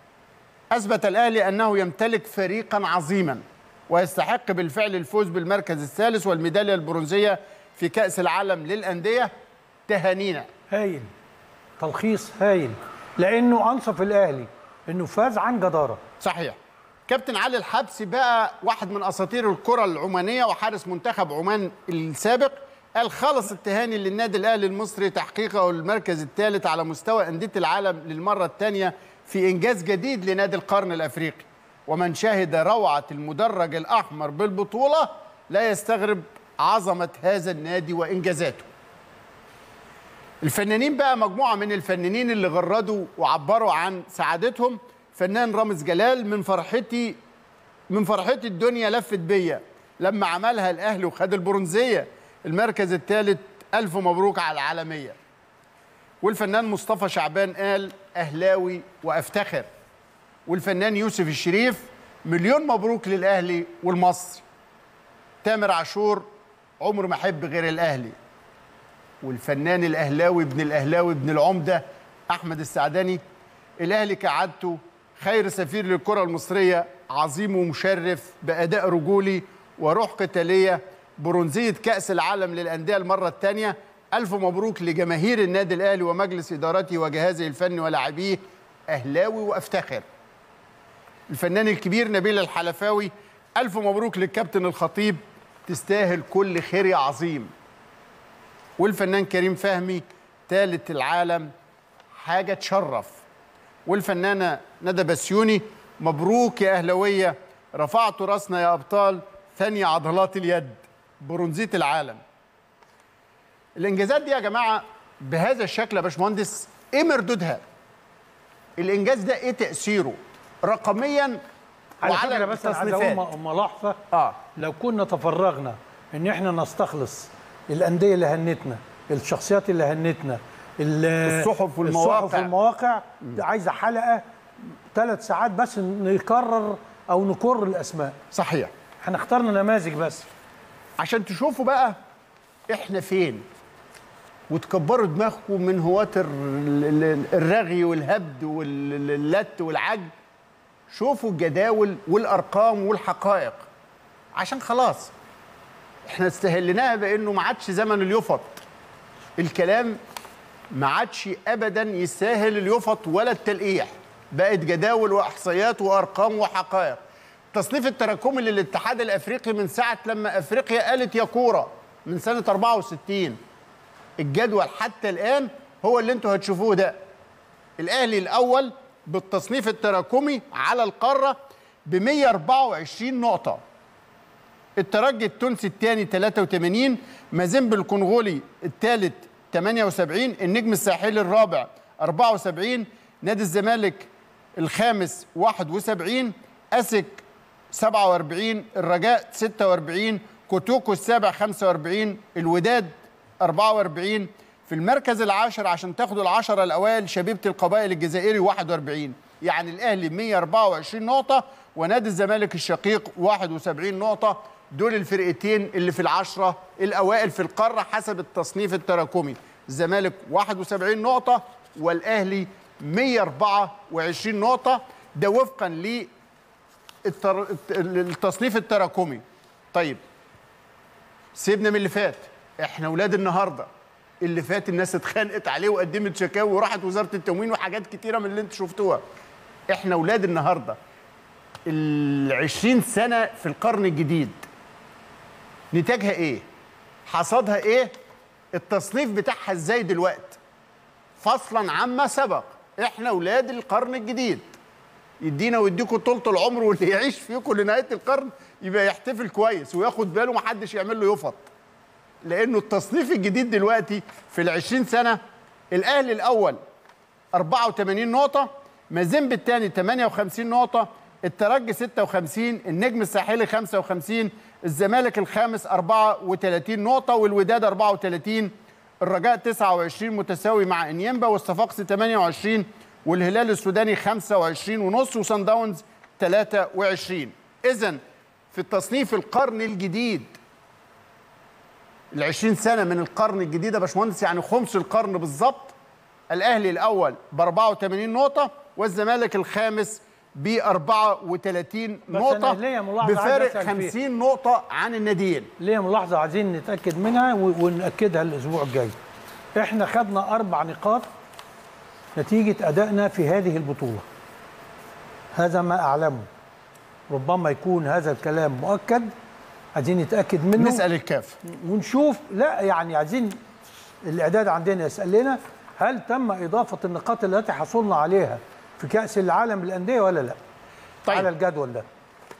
أثبت الأهلي أنه يمتلك فريقا عظيما ويستحق بالفعل الفوز بالمركز الثالث والميدالية البرونزية في كأس العالم للأندية تهانينا هايل تلخيص هايل لانه انصف الاهلي انه فاز عن جداره صحيح كابتن علي الحبسي بقى واحد من اساطير الكره العمانيه وحارس منتخب عمان السابق قال خلص التهاني للنادي الاهلي المصري تحقيقه المركز الثالث على مستوى انديه العالم للمره الثانيه في انجاز جديد لنادي القرن الافريقي ومن شهد روعه المدرج الاحمر بالبطوله لا يستغرب عظمه هذا النادي وانجازاته الفنانين بقى مجموعه من الفنانين اللي غردوا وعبروا عن سعادتهم فنان رامز جلال من فرحتي من فرحتي الدنيا لفت بيا لما عملها الاهلي وخد البرونزيه المركز الثالث الف مبروك على العالميه والفنان مصطفى شعبان قال اهلاوي وافتخر والفنان يوسف الشريف مليون مبروك للاهلي والمصري تامر عاشور عمر ما احب غير الاهلي والفنان الاهلاوي ابن الاهلاوي ابن العمده احمد السعداني الاهلي كعادته خير سفير للكره المصريه عظيم ومشرف باداء رجولي وروح قتاليه برونزيه كاس العالم للانديه المره الثانيه الف مبروك لجماهير النادي الاهلي ومجلس ادارته وجهازه الفني ولاعبيه اهلاوي وافتخر الفنان الكبير نبيل الحلفاوي الف مبروك للكابتن الخطيب تستاهل كل خير يا عظيم والفنان كريم فهمي ثالث العالم حاجة تشرف والفنانة ندى بسيوني مبروك يا أهلوية رفعتوا راسنا يا أبطال ثانية عضلات اليد برونزية العالم الإنجازات دي يا جماعة بهذا الشكل يا باشمهندس إيه مردودها؟ الإنجاز ده إيه تأثيره؟ رقميا على وعلى فكره بس انا عايز التصنيفات. اقول م- ملاحظه آه لو كنا تفرغنا ان احنا نستخلص الانديه اللي هنتنا الشخصيات اللي هنتنا ال- الصحف والمواقع. الصحف والمواقع دي عايزه حلقه ثلاث ساعات بس نكرر او نكر الاسماء صحيح احنا اخترنا نماذج بس عشان تشوفوا بقى احنا فين وتكبروا دماغكم من هواة ال- ال- الرغي والهبد واللت والعج شوفوا الجداول والارقام والحقائق عشان خلاص احنا استهلناها بانه ما عادش زمن اليفط الكلام ما عادش ابدا يستاهل اليفط ولا التلقيح بقت جداول واحصائيات وارقام وحقائق التصنيف التراكمي للاتحاد الافريقي من ساعه لما افريقيا قالت يا كوره من سنه 64 الجدول حتى الان هو اللي انتوا هتشوفوه ده الاهلي الاول بالتصنيف التراكمي على القاره ب 124 نقطه الترجي التونسي الثاني 83 مازيمبي الكونغولي الثالث 78 النجم الساحلي الرابع 74 نادي الزمالك الخامس 71 اسك 47 الرجاء 46 كوتوكو السابع 45 الوداد 44 في المركز العاشر عشان تاخدوا العشرة الأوائل شبيبة القبائل الجزائري 41 يعني الأهلي 124 نقطة ونادي الزمالك الشقيق 71 نقطة دول الفرقتين اللي في العشرة الأوائل في القارة حسب التصنيف التراكمي الزمالك 71 نقطة والأهلي 124 نقطة ده وفقا للتر... التصنيف التراكمي طيب سيبنا من اللي فات احنا ولاد النهارده اللي فات الناس اتخانقت عليه وقدمت شكاوي وراحت وزاره التموين وحاجات كتيره من اللي انتوا شفتوها احنا ولاد النهارده ال 20 سنه في القرن الجديد نتاجها ايه حصادها ايه التصنيف بتاعها ازاي دلوقتي فصلا عما سبق احنا ولاد القرن الجديد يدينا ويديكم طولة العمر واللي يعيش فيكم لنهايه القرن يبقى يحتفل كويس وياخد باله محدش يعمل له يفط لانه التصنيف الجديد دلوقتي في ال 20 سنه الاهلي الاول 84 نقطه مازيمبي الثاني 58 نقطه الترجي 56 النجم الساحلي 55 الزمالك الخامس 34 نقطه والوداد 34 الرجاء 29 متساوي مع انيمبا والصفاقسي 28 والهلال السوداني 25 ونص وصن داونز 23 اذا في التصنيف القرن الجديد ال 20 سنه من القرن الجديد يا باشمهندس يعني خمس القرن بالظبط الاهلي الاول ب 84 نقطه والزمالك الخامس ب 34 بس نقطه أنا ليا ملاحظة عايز بفارق أسأل فيها. 50 نقطه عن الناديين ليه ملاحظة عايزين نتأكد منها و- ونأكدها الأسبوع الجاي إحنا خدنا أربع نقاط نتيجة أدائنا في هذه البطولة هذا ما أعلمه ربما يكون هذا الكلام مؤكد عايزين نتأكد منه نسال الكاف ونشوف لا يعني عايزين الإعداد عندنا يسأل لنا هل تم إضافة النقاط التي حصلنا عليها في كأس العالم للأندية ولا لا طيب. على الجدول ده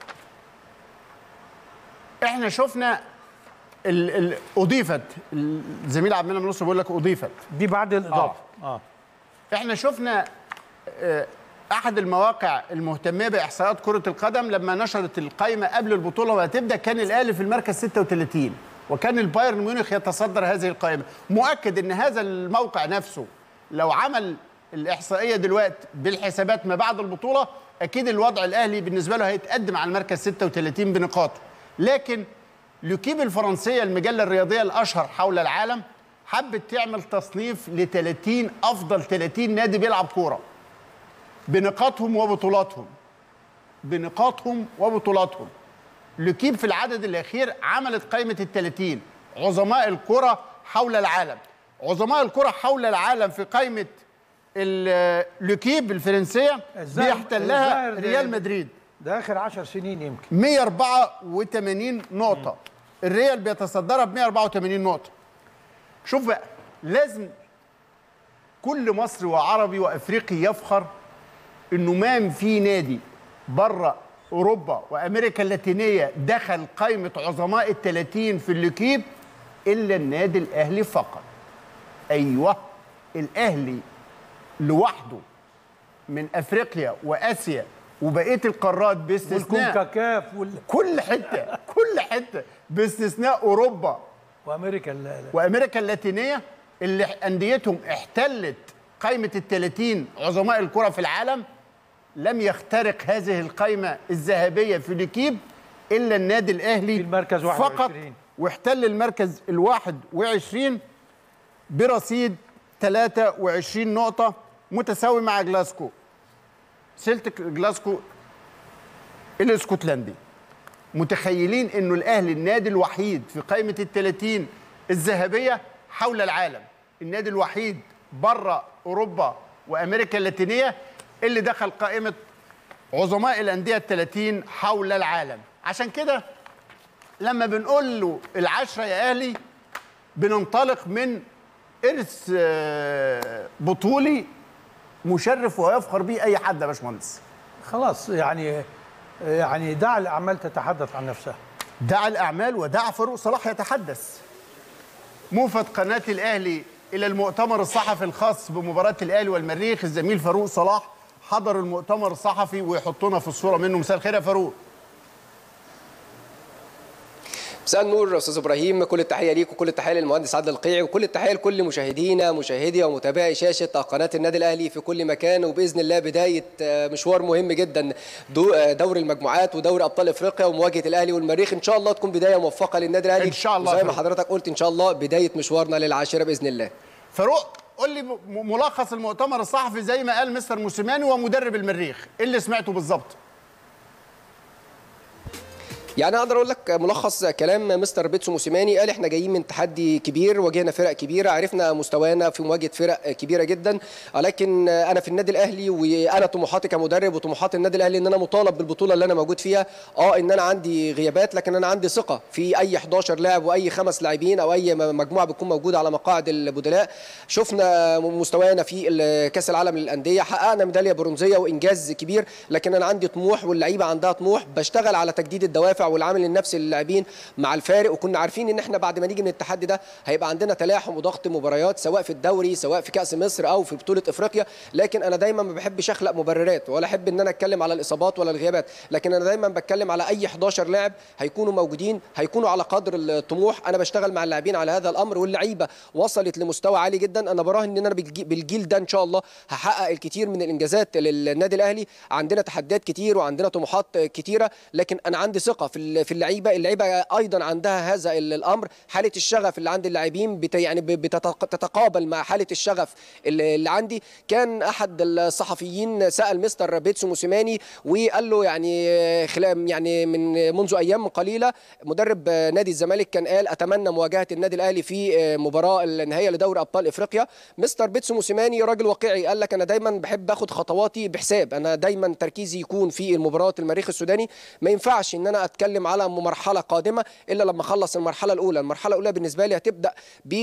احنا شفنا ال ال اضيفت الزميل عبد المنعم نصر بيقول لك اضيفت دي بعد الإضافة آه. احنا شفنا آه، احد المواقع المهتمه باحصائيات كره القدم لما نشرت القائمه قبل البطوله ما تبدا كان الاهلي في المركز 36 وكان البايرن ميونخ يتصدر هذه القائمه مؤكد ان هذا الموقع نفسه لو عمل الاحصائيه دلوقتي بالحسابات ما بعد البطوله اكيد الوضع الاهلي بالنسبه له هيتقدم على المركز 36 بنقاطه لكن لوكيب الفرنسيه المجله الرياضيه الاشهر حول العالم حبت تعمل تصنيف ل 30 افضل 30 نادي بيلعب كوره بنقاطهم وبطولاتهم بنقاطهم وبطولاتهم لوكيب في العدد الاخير عملت قائمه ال 30 عظماء الكره حول العالم عظماء الكره حول العالم في قائمه ال- لوكيب الفرنسيه الظاهر- بيحتلها الظاهر- ريال مدريد ده آخر عشر سنين يمكن 184 نقطة الريال بيتصدرها ب 184 نقطة شوف بقى لازم كل مصري وعربي وافريقي يفخر انه ما في نادي بره اوروبا وامريكا اللاتينيه دخل قائمه عظماء ال 30 في الليكيب الا النادي الاهلي فقط ايوه الاهلي لوحده من افريقيا واسيا وبقيه القارات باستثناء والكونكاكاف وال... كل حته كل حته باستثناء اوروبا وامريكا ال- ال- وامريكا اللاتينيه اللي انديتهم احتلت قائمه ال 30 عظماء الكره في العالم لم يخترق هذه القائمه الذهبيه في ليكيب الا النادي الاهلي في المركز فقط 21. واحتل المركز ال 21 برصيد 23 نقطه متساوي مع جلاسكو سيلتيك جلاسكو الاسكتلندي متخيلين انه الاهلي النادي الوحيد في قائمه ال 30 الذهبيه حول العالم النادي الوحيد بره اوروبا وامريكا اللاتينيه اللي دخل قائمه عظماء الانديه الثلاثين حول العالم عشان كده لما بنقول له العشره يا اهلي بننطلق من ارث آه، بطولي مشرف ويفخر به اي حد يا باشمهندس خلاص يعني يعني دع الاعمال تتحدث عن نفسها دع الاعمال ودع فاروق صلاح يتحدث موفد قناه الاهلي الى المؤتمر الصحفي الخاص بمباراه الاهلي والمريخ الزميل فاروق صلاح حضر المؤتمر الصحفي ويحطونا في الصوره منه مساء الخير يا فاروق مساء النور استاذ ابراهيم كل التحيه ليك وكل التحيه للمهندس عادل القيعي وكل التحيه لكل مشاهدينا مشاهدي ومتابعي شاشه قناه النادي الاهلي في كل مكان وباذن الله بدايه مشوار مهم جدا دو- دوري المجموعات ودوري ابطال افريقيا ومواجهه الاهلي والمريخ ان شاء الله تكون بدايه موفقه للنادي الاهلي إن شاء الله زي يا ما فندم. حضرتك قلت ان شاء الله بدايه مشوارنا للعاشره باذن الله فاروق قول لي م- ملخص المؤتمر الصحفي زي ما قال مستر موسيماني ومدرب المريخ ايه اللي سمعته بالظبط يعني اقدر اقول لك ملخص كلام مستر بيتسو موسيماني قال احنا جايين من تحدي كبير واجهنا فرق كبيره عرفنا مستوانا في مواجهه فرق كبيره جدا ولكن انا في النادي الاهلي وانا طموحاتي كمدرب وطموحات النادي الاهلي ان انا مطالب بالبطوله اللي انا موجود فيها اه ان انا عندي غيابات لكن انا عندي ثقه في اي 11 لاعب واي خمس لاعبين او اي مجموعه بتكون موجوده على مقاعد البدلاء شفنا مستوانا في ال- كاس العالم للانديه حققنا ميداليه برونزيه وانجاز كبير لكن انا عندي طموح واللعيبه عندها طموح بشتغل على تجديد الدوافع والعامل النفسي للاعبين مع الفارق وكنا عارفين ان احنا بعد ما نيجي من التحدي ده هيبقى عندنا تلاحم وضغط مباريات سواء في الدوري سواء في كاس مصر او في بطوله افريقيا لكن انا دايما ما بحبش اخلق مبررات ولا احب ان انا اتكلم على الاصابات ولا الغيابات لكن انا دايما بتكلم على اي 11 لاعب هيكونوا موجودين هيكونوا على قدر الطموح انا بشتغل مع اللاعبين على هذا الامر واللعيبه وصلت لمستوى عالي جدا انا براهن ان انا بالجي- بالجيل ده ان شاء الله هحقق الكثير من الانجازات للنادي الاهلي عندنا تحديات كتير وعندنا طموحات كتيره لكن انا عندي ثقه في ال- في اللعيبه اللعيبه ايضا عندها هذا ال- الامر حاله الشغف اللي عند اللاعبين بت يعني بتتقابل مع حاله الشغف اللي اللي عندي كان احد الصحفيين سال مستر بيتسو موسيماني وقال له يعني خلال يعني من منذ ايام قليله مدرب نادي الزمالك كان قال اتمنى مواجهه النادي الاهلي في مباراه النهائيه لدوري ابطال افريقيا مستر بيتسو موسيماني راجل واقعي قال لك انا دايما بحب اخد خطواتي بحساب انا دايما تركيزي يكون في المباراه المريخ السوداني ما ينفعش ان انا اتكلم على مرحله قادمه الا لما اخلص المرحله الاولى المرحله الاولى بالنسبه لي هتبدا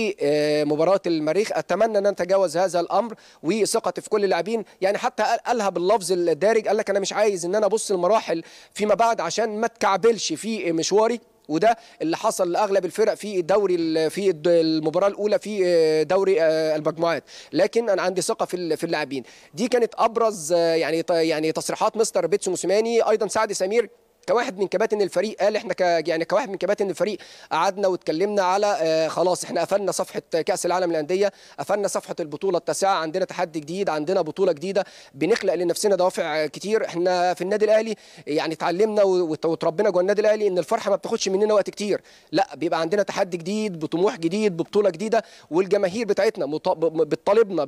بمباراه المريخ اتمنى ان أنا اتجاوز هذا الامر وثقتي في كل اللاعبين يعني حتى قال- قالها باللفظ الدارج قال لك انا مش عايز ان انا ابص المراحل فيما بعد عشان ما اتكعبلش في مشواري وده اللي حصل لاغلب الفرق في الدوري ال- في الد- المباراه الاولى في دوري آه، المجموعات لكن انا عندي ثقه في ال- في اللاعبين دي كانت ابرز آه، يعني ط- يعني تصريحات مستر بيتسو موسيماني ايضا سعد سمير كواحد من كباتن الفريق قال احنا ك يعني كواحد من كباتن الفريق قعدنا واتكلمنا على آه خلاص احنا قفلنا صفحه كاس العالم للانديه قفلنا صفحه البطوله التاسعه عندنا تحدي جديد عندنا بطوله جديده بنخلق لنفسنا دوافع كتير احنا في النادي الاهلي يعني اتعلمنا وت- وتربينا جوه النادي الاهلي ان الفرحه ما بتاخدش مننا وقت كتير لا بيبقى عندنا تحدي جديد بطموح جديد ببطوله جديده والجماهير بتاعتنا مط- ب- بتطالبنا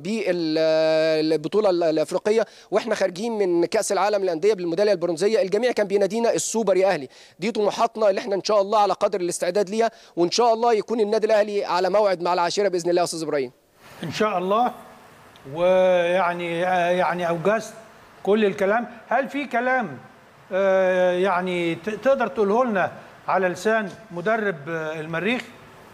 بالبطوله الافريقيه واحنا خارجين من كاس العالم للانديه بالميداليه البرونزيه الجميع كان بينادينا السوبر يا اهلي دي طموحاتنا اللي احنا ان شاء الله على قدر الاستعداد ليها وان شاء الله يكون النادي الاهلي على موعد مع العاشره باذن الله يا استاذ ابراهيم ان شاء الله ويعني يعني اوجزت كل الكلام هل في كلام آه، يعني ت- تقدر تقوله لنا على لسان مدرب آه، المريخ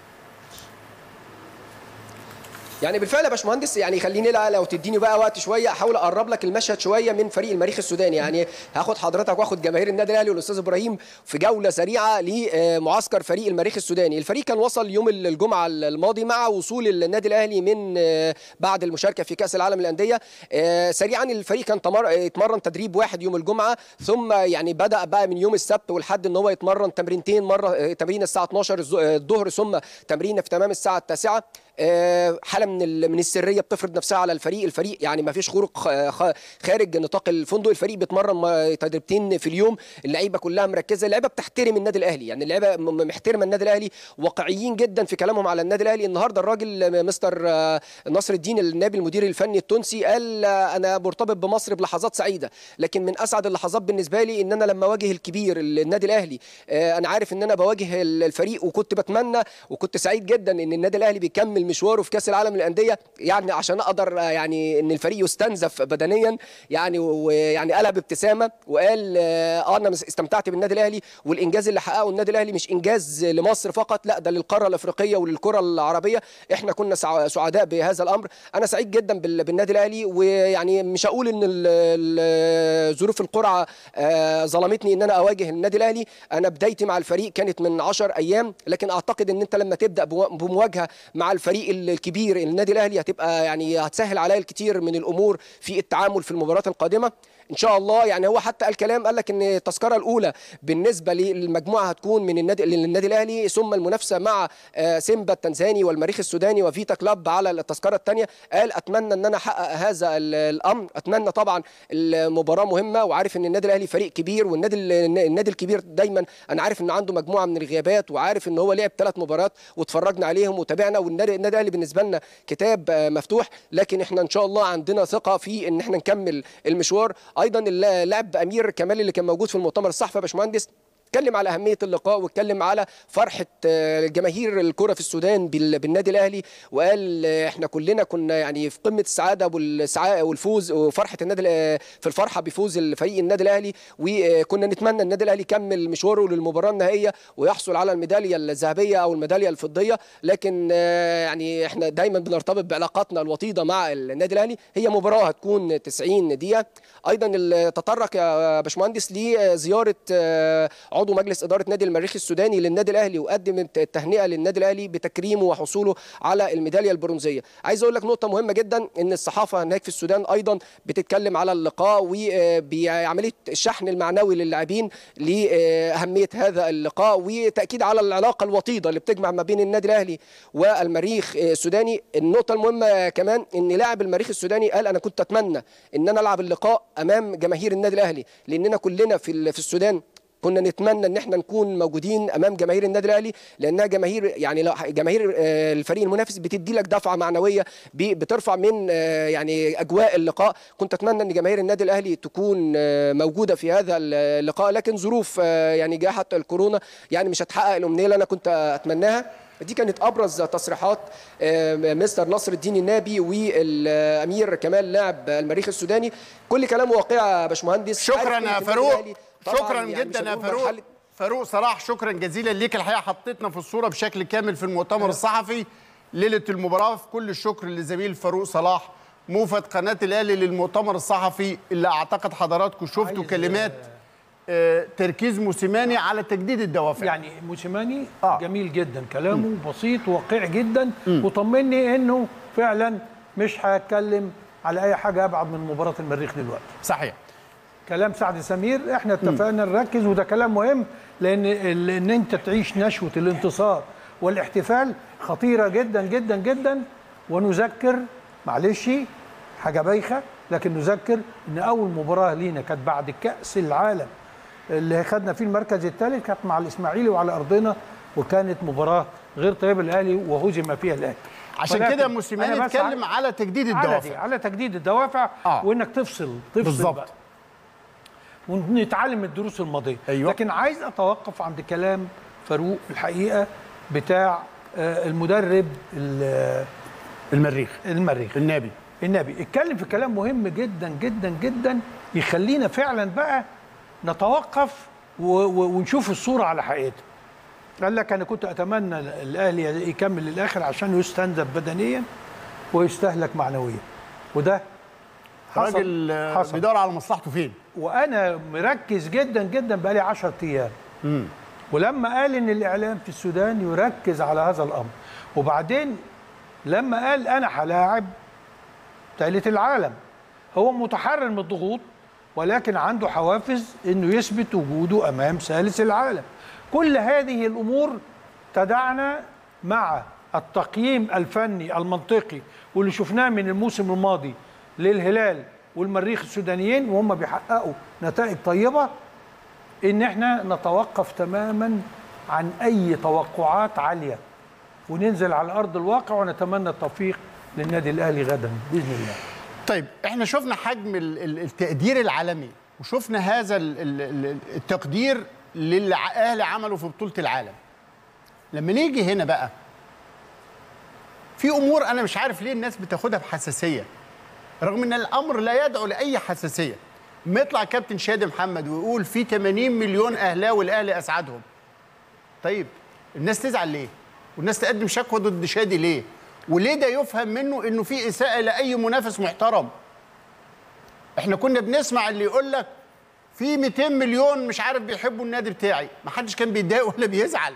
يعني بالفعل يا باشمهندس يعني خليني لا لو تديني بقى وقت شويه احاول اقرب لك المشهد شويه من فريق المريخ السوداني يعني هاخد حضرتك واخد جماهير النادي الاهلي والاستاذ ابراهيم في جوله سريعه لمعسكر فريق المريخ السوداني الفريق كان وصل يوم الجمعه الماضي مع وصول النادي الاهلي من آه، بعد المشاركه في كاس العالم للانديه آه، سريعا الفريق كان تمر... اتمرن تدريب واحد يوم الجمعه ثم يعني بدا بقى من يوم السبت والحد ان هو يتمرن تمرينتين مره آه، تمرين الساعه 12 الظ- آه، الظهر ثم تمرين في تمام الساعه التاسعه آه، حاله من ال- من السريه بتفرض نفسها على الفريق الفريق يعني ما فيش خروج خ- خ- خارج نطاق الفندق الفريق بيتمرن م- تدريبتين في اليوم اللعيبه كلها مركزه اللعيبه بتحترم النادي الاهلي يعني اللعيبه م- م- محترمه النادي الاهلي واقعيين جدا في كلامهم على النادي الاهلي النهارده الراجل آه، مستر آه، نصر الدين النائب المدير الفني التونسي قال آه، انا مرتبط بمصر بلحظات سعيده لكن من اسعد اللحظات بالنسبه لي ان انا لما اواجه الكبير النادي الاهلي آه، انا عارف ان انا بواجه ال- الفريق وكنت بتمنى وكنت سعيد جدا ان النادي الاهلي بيكمل مشواره في كاس العالم للانديه يعني عشان اقدر آه، يعني ان الفريق يستنزف بدنيا يعني ويعني قلب ابتسامه وقال اه انا استمتعت بالنادي الاهلي والانجاز اللي حققه النادي الاهلي مش انجاز لمصر فقط لا ده للقاره الافريقيه وللكره العربيه احنا كنا سع- سعداء بهذا الامر انا سعيد جدا بال- بالنادي الاهلي ويعني مش هقول ان ال- ال- ظروف القرعه آه، ظلمتني ان انا اواجه النادي الاهلي انا بدايتي مع الفريق كانت من 10 ايام لكن اعتقد ان انت لما تبدا بو- بمواجهه مع الفريق ال- الكبير النادي الاهلي هتبقى يعني هتسهل عليا الكثير من الامور في التعامل في المباريات القادمه ان شاء الله يعني هو حتى قال كلام قال لك ان التذكره الاولى بالنسبه للمجموعه هتكون من النادي للنادي الاهلي ثم المنافسه مع آه، سيمبا التنزاني والمريخ السوداني وفيتا كلاب على التذكره الثانيه قال اتمنى ان انا احقق هذا ال- الامر اتمنى طبعا المباراه مهمه وعارف ان النادي الاهلي فريق كبير والنادي ال- النادي الكبير دايما انا عارف ان عنده مجموعه من الغيابات وعارف ان هو لعب ثلاث مباريات واتفرجنا عليهم وتابعنا والنادي النادي الاهلي بالنسبه لنا كتاب آه، مفتوح لكن احنا ان شاء الله عندنا ثقه في ان احنا نكمل المشوار ايضا اللاعب امير كمال اللي كان موجود في المؤتمر الصحفي يا باشمهندس اتكلم على اهميه اللقاء واتكلم على فرحه آه، جماهير الكره في السودان بال- بالنادي الاهلي وقال آه، احنا كلنا كنا يعني في قمه السعاده والسعاده والفوز وفرحه النادي الأ- في الفرحه بفوز الفريق النادي الاهلي وكنا نتمنى النادي الاهلي يكمل مشواره للمباراه النهائيه ويحصل على الميداليه الذهبيه او الميداليه الفضيه لكن آه، يعني احنا دايما بنرتبط بعلاقاتنا الوطيده مع النادي الاهلي هي مباراه هتكون 90 دقيقه ايضا ال- تطرق يا باشمهندس لزياره آه، عضو مجلس اداره نادي المريخ السوداني للنادي الاهلي وقدم الت- التهنئه للنادي الاهلي بتكريمه وحصوله على الميداليه البرونزيه عايز اقول لك نقطه مهمه جدا ان الصحافه هناك في السودان ايضا بتتكلم على اللقاء وبعمليه الشحن المعنوي للاعبين لاهميه هذا اللقاء وتاكيد على العلاقه الوطيده اللي بتجمع ما بين النادي الاهلي والمريخ السوداني النقطه المهمه كمان ان لاعب المريخ السوداني قال انا كنت اتمنى ان انا العب اللقاء امام جماهير النادي الاهلي لاننا كلنا في ال- في السودان كنا نتمنى ان احنا نكون موجودين امام جماهير النادي الاهلي لانها جماهير يعني لو جماهير آه، الفريق المنافس بتدي لك دفعه معنويه ب- بترفع من آه، يعني اجواء اللقاء كنت اتمنى ان جماهير النادي الاهلي تكون آه، موجوده في هذا اللقاء لكن ظروف آه، يعني جائحه الكورونا يعني مش هتحقق الامنيه اللي انا كنت اتمناها دي كانت ابرز تصريحات آه، مستر نصر الدين النابي والامير كمال لاعب المريخ السوداني كل كلام واقعي يا باشمهندس شكرا عارف يا إن النادي فاروق الأهلي طبعاً شكرا يعني مش جدا يا هنقول فاروق مرحلة- فاروق صلاح شكرا جزيلا ليك الحقيقه حطيتنا في الصوره بشكل كامل في المؤتمر الصحفي ليله المباراه في كل الشكر لزميل فاروق صلاح موفد قناه الاهلي للمؤتمر الصحفي اللي اعتقد حضراتكم شفتوا عايز- كلمات آه، تركيز موسيماني على تجديد الدوافع يعني موسيماني آه. آه. جميل جدا كلامه بسيط واقعي جدا وطمني انه فعلا مش هتكلم على اي حاجه ابعد من مباراه المريخ دلوقتي صحيح كلام سعد سمير احنا اتفقنا نركز وده كلام مهم لان ال- ان انت تعيش نشوه الانتصار والاحتفال خطيره جدا جدا جدا ونذكر معلش حاجه بايخه لكن نذكر ان اول مباراه لينا كانت بعد كاس العالم اللي خدنا فيه المركز الثالث كانت مع الاسماعيلي وعلى ارضنا وكانت مباراه غير طيبه الاهلي وهزم فيها الاهلي عشان ولكن كده موسيماني أنا بس اتكلم على تجديد على دي الدوافع على تجديد الدوافع آه. آه. وانك تفصل تفصل بالظبط. بقى. ونتعلم الدروس الماضيه أيوة. لكن عايز اتوقف عند كلام فاروق الحقيقه بتاع آه، المدرب ال- المريخ المريخ النبي النبي اتكلم في كلام مهم جدا جدا جدا يخلينا فعلا بقى نتوقف و- و- ونشوف الصوره على حقيقتها قال لك انا كنت اتمنى الاهلي يكمل للاخر عشان يستنزف بدنيا ويستهلك معنويا وده حصل راجل آه، حصل بيدور على مصلحته فين وانا مركز جدا جدا بقالي 10 ايام ولما قال ان الاعلام في السودان يركز على هذا الامر وبعدين لما قال انا هلاعب ثالث العالم هو متحرر من الضغوط ولكن عنده حوافز انه يثبت وجوده امام ثالث العالم كل هذه الامور تدعنا مع التقييم الفني المنطقي واللي شفناه من الموسم الماضي للهلال والمريخ السودانيين وهم بيحققوا نتائج طيبه ان احنا نتوقف تماما عن اي توقعات عاليه وننزل على ارض الواقع ونتمنى التوفيق للنادي الاهلي غدا باذن الله طيب احنا شفنا حجم ال- ال- التقدير العالمي وشفنا هذا ال- ال- ال- التقدير للي الاهلي عمله في بطوله العالم لما نيجي هنا بقى في امور انا مش عارف ليه الناس بتاخدها بحساسيه رغم ان الامر لا يدعو لاي حساسيه ما يطلع كابتن شادي محمد ويقول في 80 مليون اهلاوي الاهلي اسعدهم طيب الناس تزعل ليه والناس تقدم شكوى ضد شادي ليه وليه ده يفهم منه انه في اساءه لاي منافس محترم احنا كنا بنسمع اللي يقول لك في 200 مليون مش عارف بيحبوا النادي بتاعي ما حدش كان بيتضايق ولا بيزعل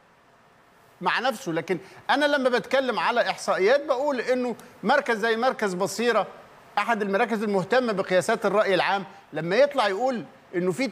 مع نفسه لكن انا لما بتكلم على احصائيات بقول انه مركز زي مركز بصيره احد المراكز المهتمه بقياسات الراي العام لما يطلع يقول انه في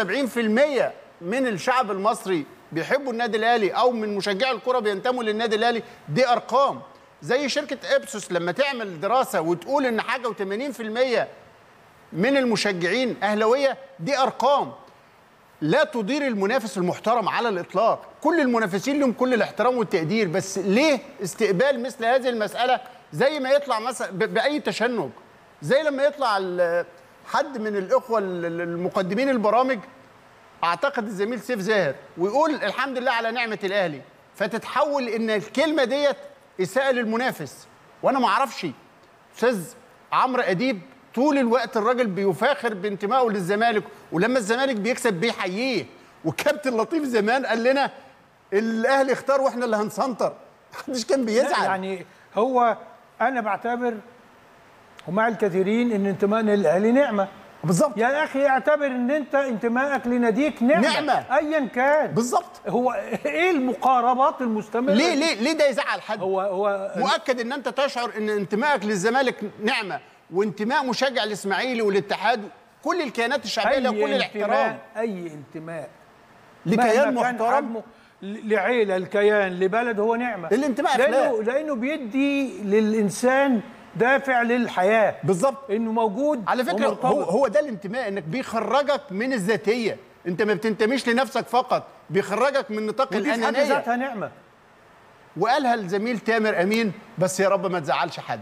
72% من الشعب المصري بيحبوا النادي الاهلي او من مشجعي الكره بينتموا للنادي الاهلي دي ارقام زي شركه ابسوس لما تعمل دراسه وتقول ان حاجه و80% من المشجعين اهلاويه دي ارقام لا تضير المنافس المحترم على الاطلاق كل المنافسين لهم كل الاحترام والتقدير بس ليه استقبال مثل هذه المساله زي ما يطلع مثلا ب- باي تشنج زي لما يطلع ال- حد من الاخوه ال- ال- المقدمين البرامج اعتقد الزميل سيف زاهر ويقول الحمد لله على نعمه الاهلي فتتحول ان الكلمه ديت اساءه للمنافس وانا ما اعرفش استاذ عمرو اديب طول الوقت الراجل بيفاخر بانتمائه للزمالك ولما الزمالك بيكسب بيحييه والكابتن لطيف زمان قال لنا الاهلي اختار واحنا اللي هنسنطر محدش كان لا، بيزعل يعني هو انا بعتبر ومع الكثيرين ان انتمائنا للاهلي نعمه بالظبط يا اخي اعتبر ان انت انتمائك لناديك نعمه نعمة. ايا كان بالظبط هو ايه المقاربات المستمره ليه ليه ليه ده يزعل حد هو هو مؤكد ان انت تشعر ان انتمائك للزمالك نعمه وانتماء مشجع الاسماعيلي والاتحاد كل الكيانات الشعبيه لها كل الاحترام انتماء اي انتماء لكيان مهما كان محترم حجمه، ل- لعيله لكيان لبلد هو نعمه الانتماء لانه أخلاق. لانه بيدي للانسان دافع للحياه بالظبط انه موجود على فكره ومرتبط. هو هو ده الانتماء انك بيخرجك من الذاتيه انت ما بتنتميش لنفسك فقط بيخرجك من نطاق ودي في حد الانانيه ذاتها نعمه وقالها الزميل تامر امين بس يا رب ما تزعلش حد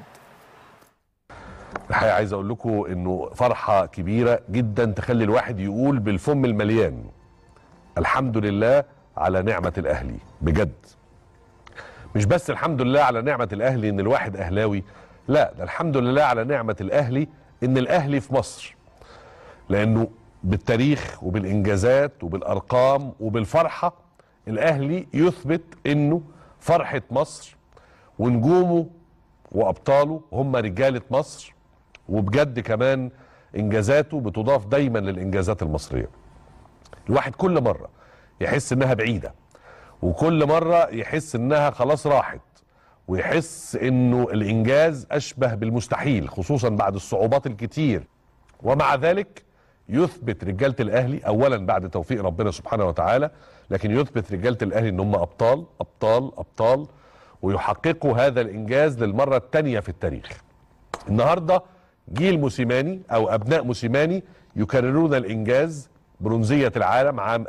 الحقيقه عايز اقول لكم انه فرحه كبيره جدا تخلي الواحد يقول بالفم المليان الحمد لله على نعمه الاهلي بجد مش بس الحمد لله على نعمه الاهلي ان الواحد اهلاوي لا ده الحمد لله على نعمه الاهلي ان الاهلي في مصر لانه بالتاريخ وبالانجازات وبالارقام وبالفرحه الاهلي يثبت انه فرحه مصر ونجومه وابطاله هم رجاله مصر وبجد كمان انجازاته بتضاف دايما للانجازات المصريه الواحد كل مره يحس انها بعيده وكل مره يحس انها خلاص راحت ويحس انه الانجاز اشبه بالمستحيل خصوصا بعد الصعوبات الكتير ومع ذلك يثبت رجاله الاهلي اولا بعد توفيق ربنا سبحانه وتعالى لكن يثبت رجاله الاهلي ان هم ابطال ابطال ابطال ويحققوا هذا الانجاز للمره الثانيه في التاريخ النهارده جيل موسيماني او ابناء موسيماني يكررون الانجاز برونزيه العالم عام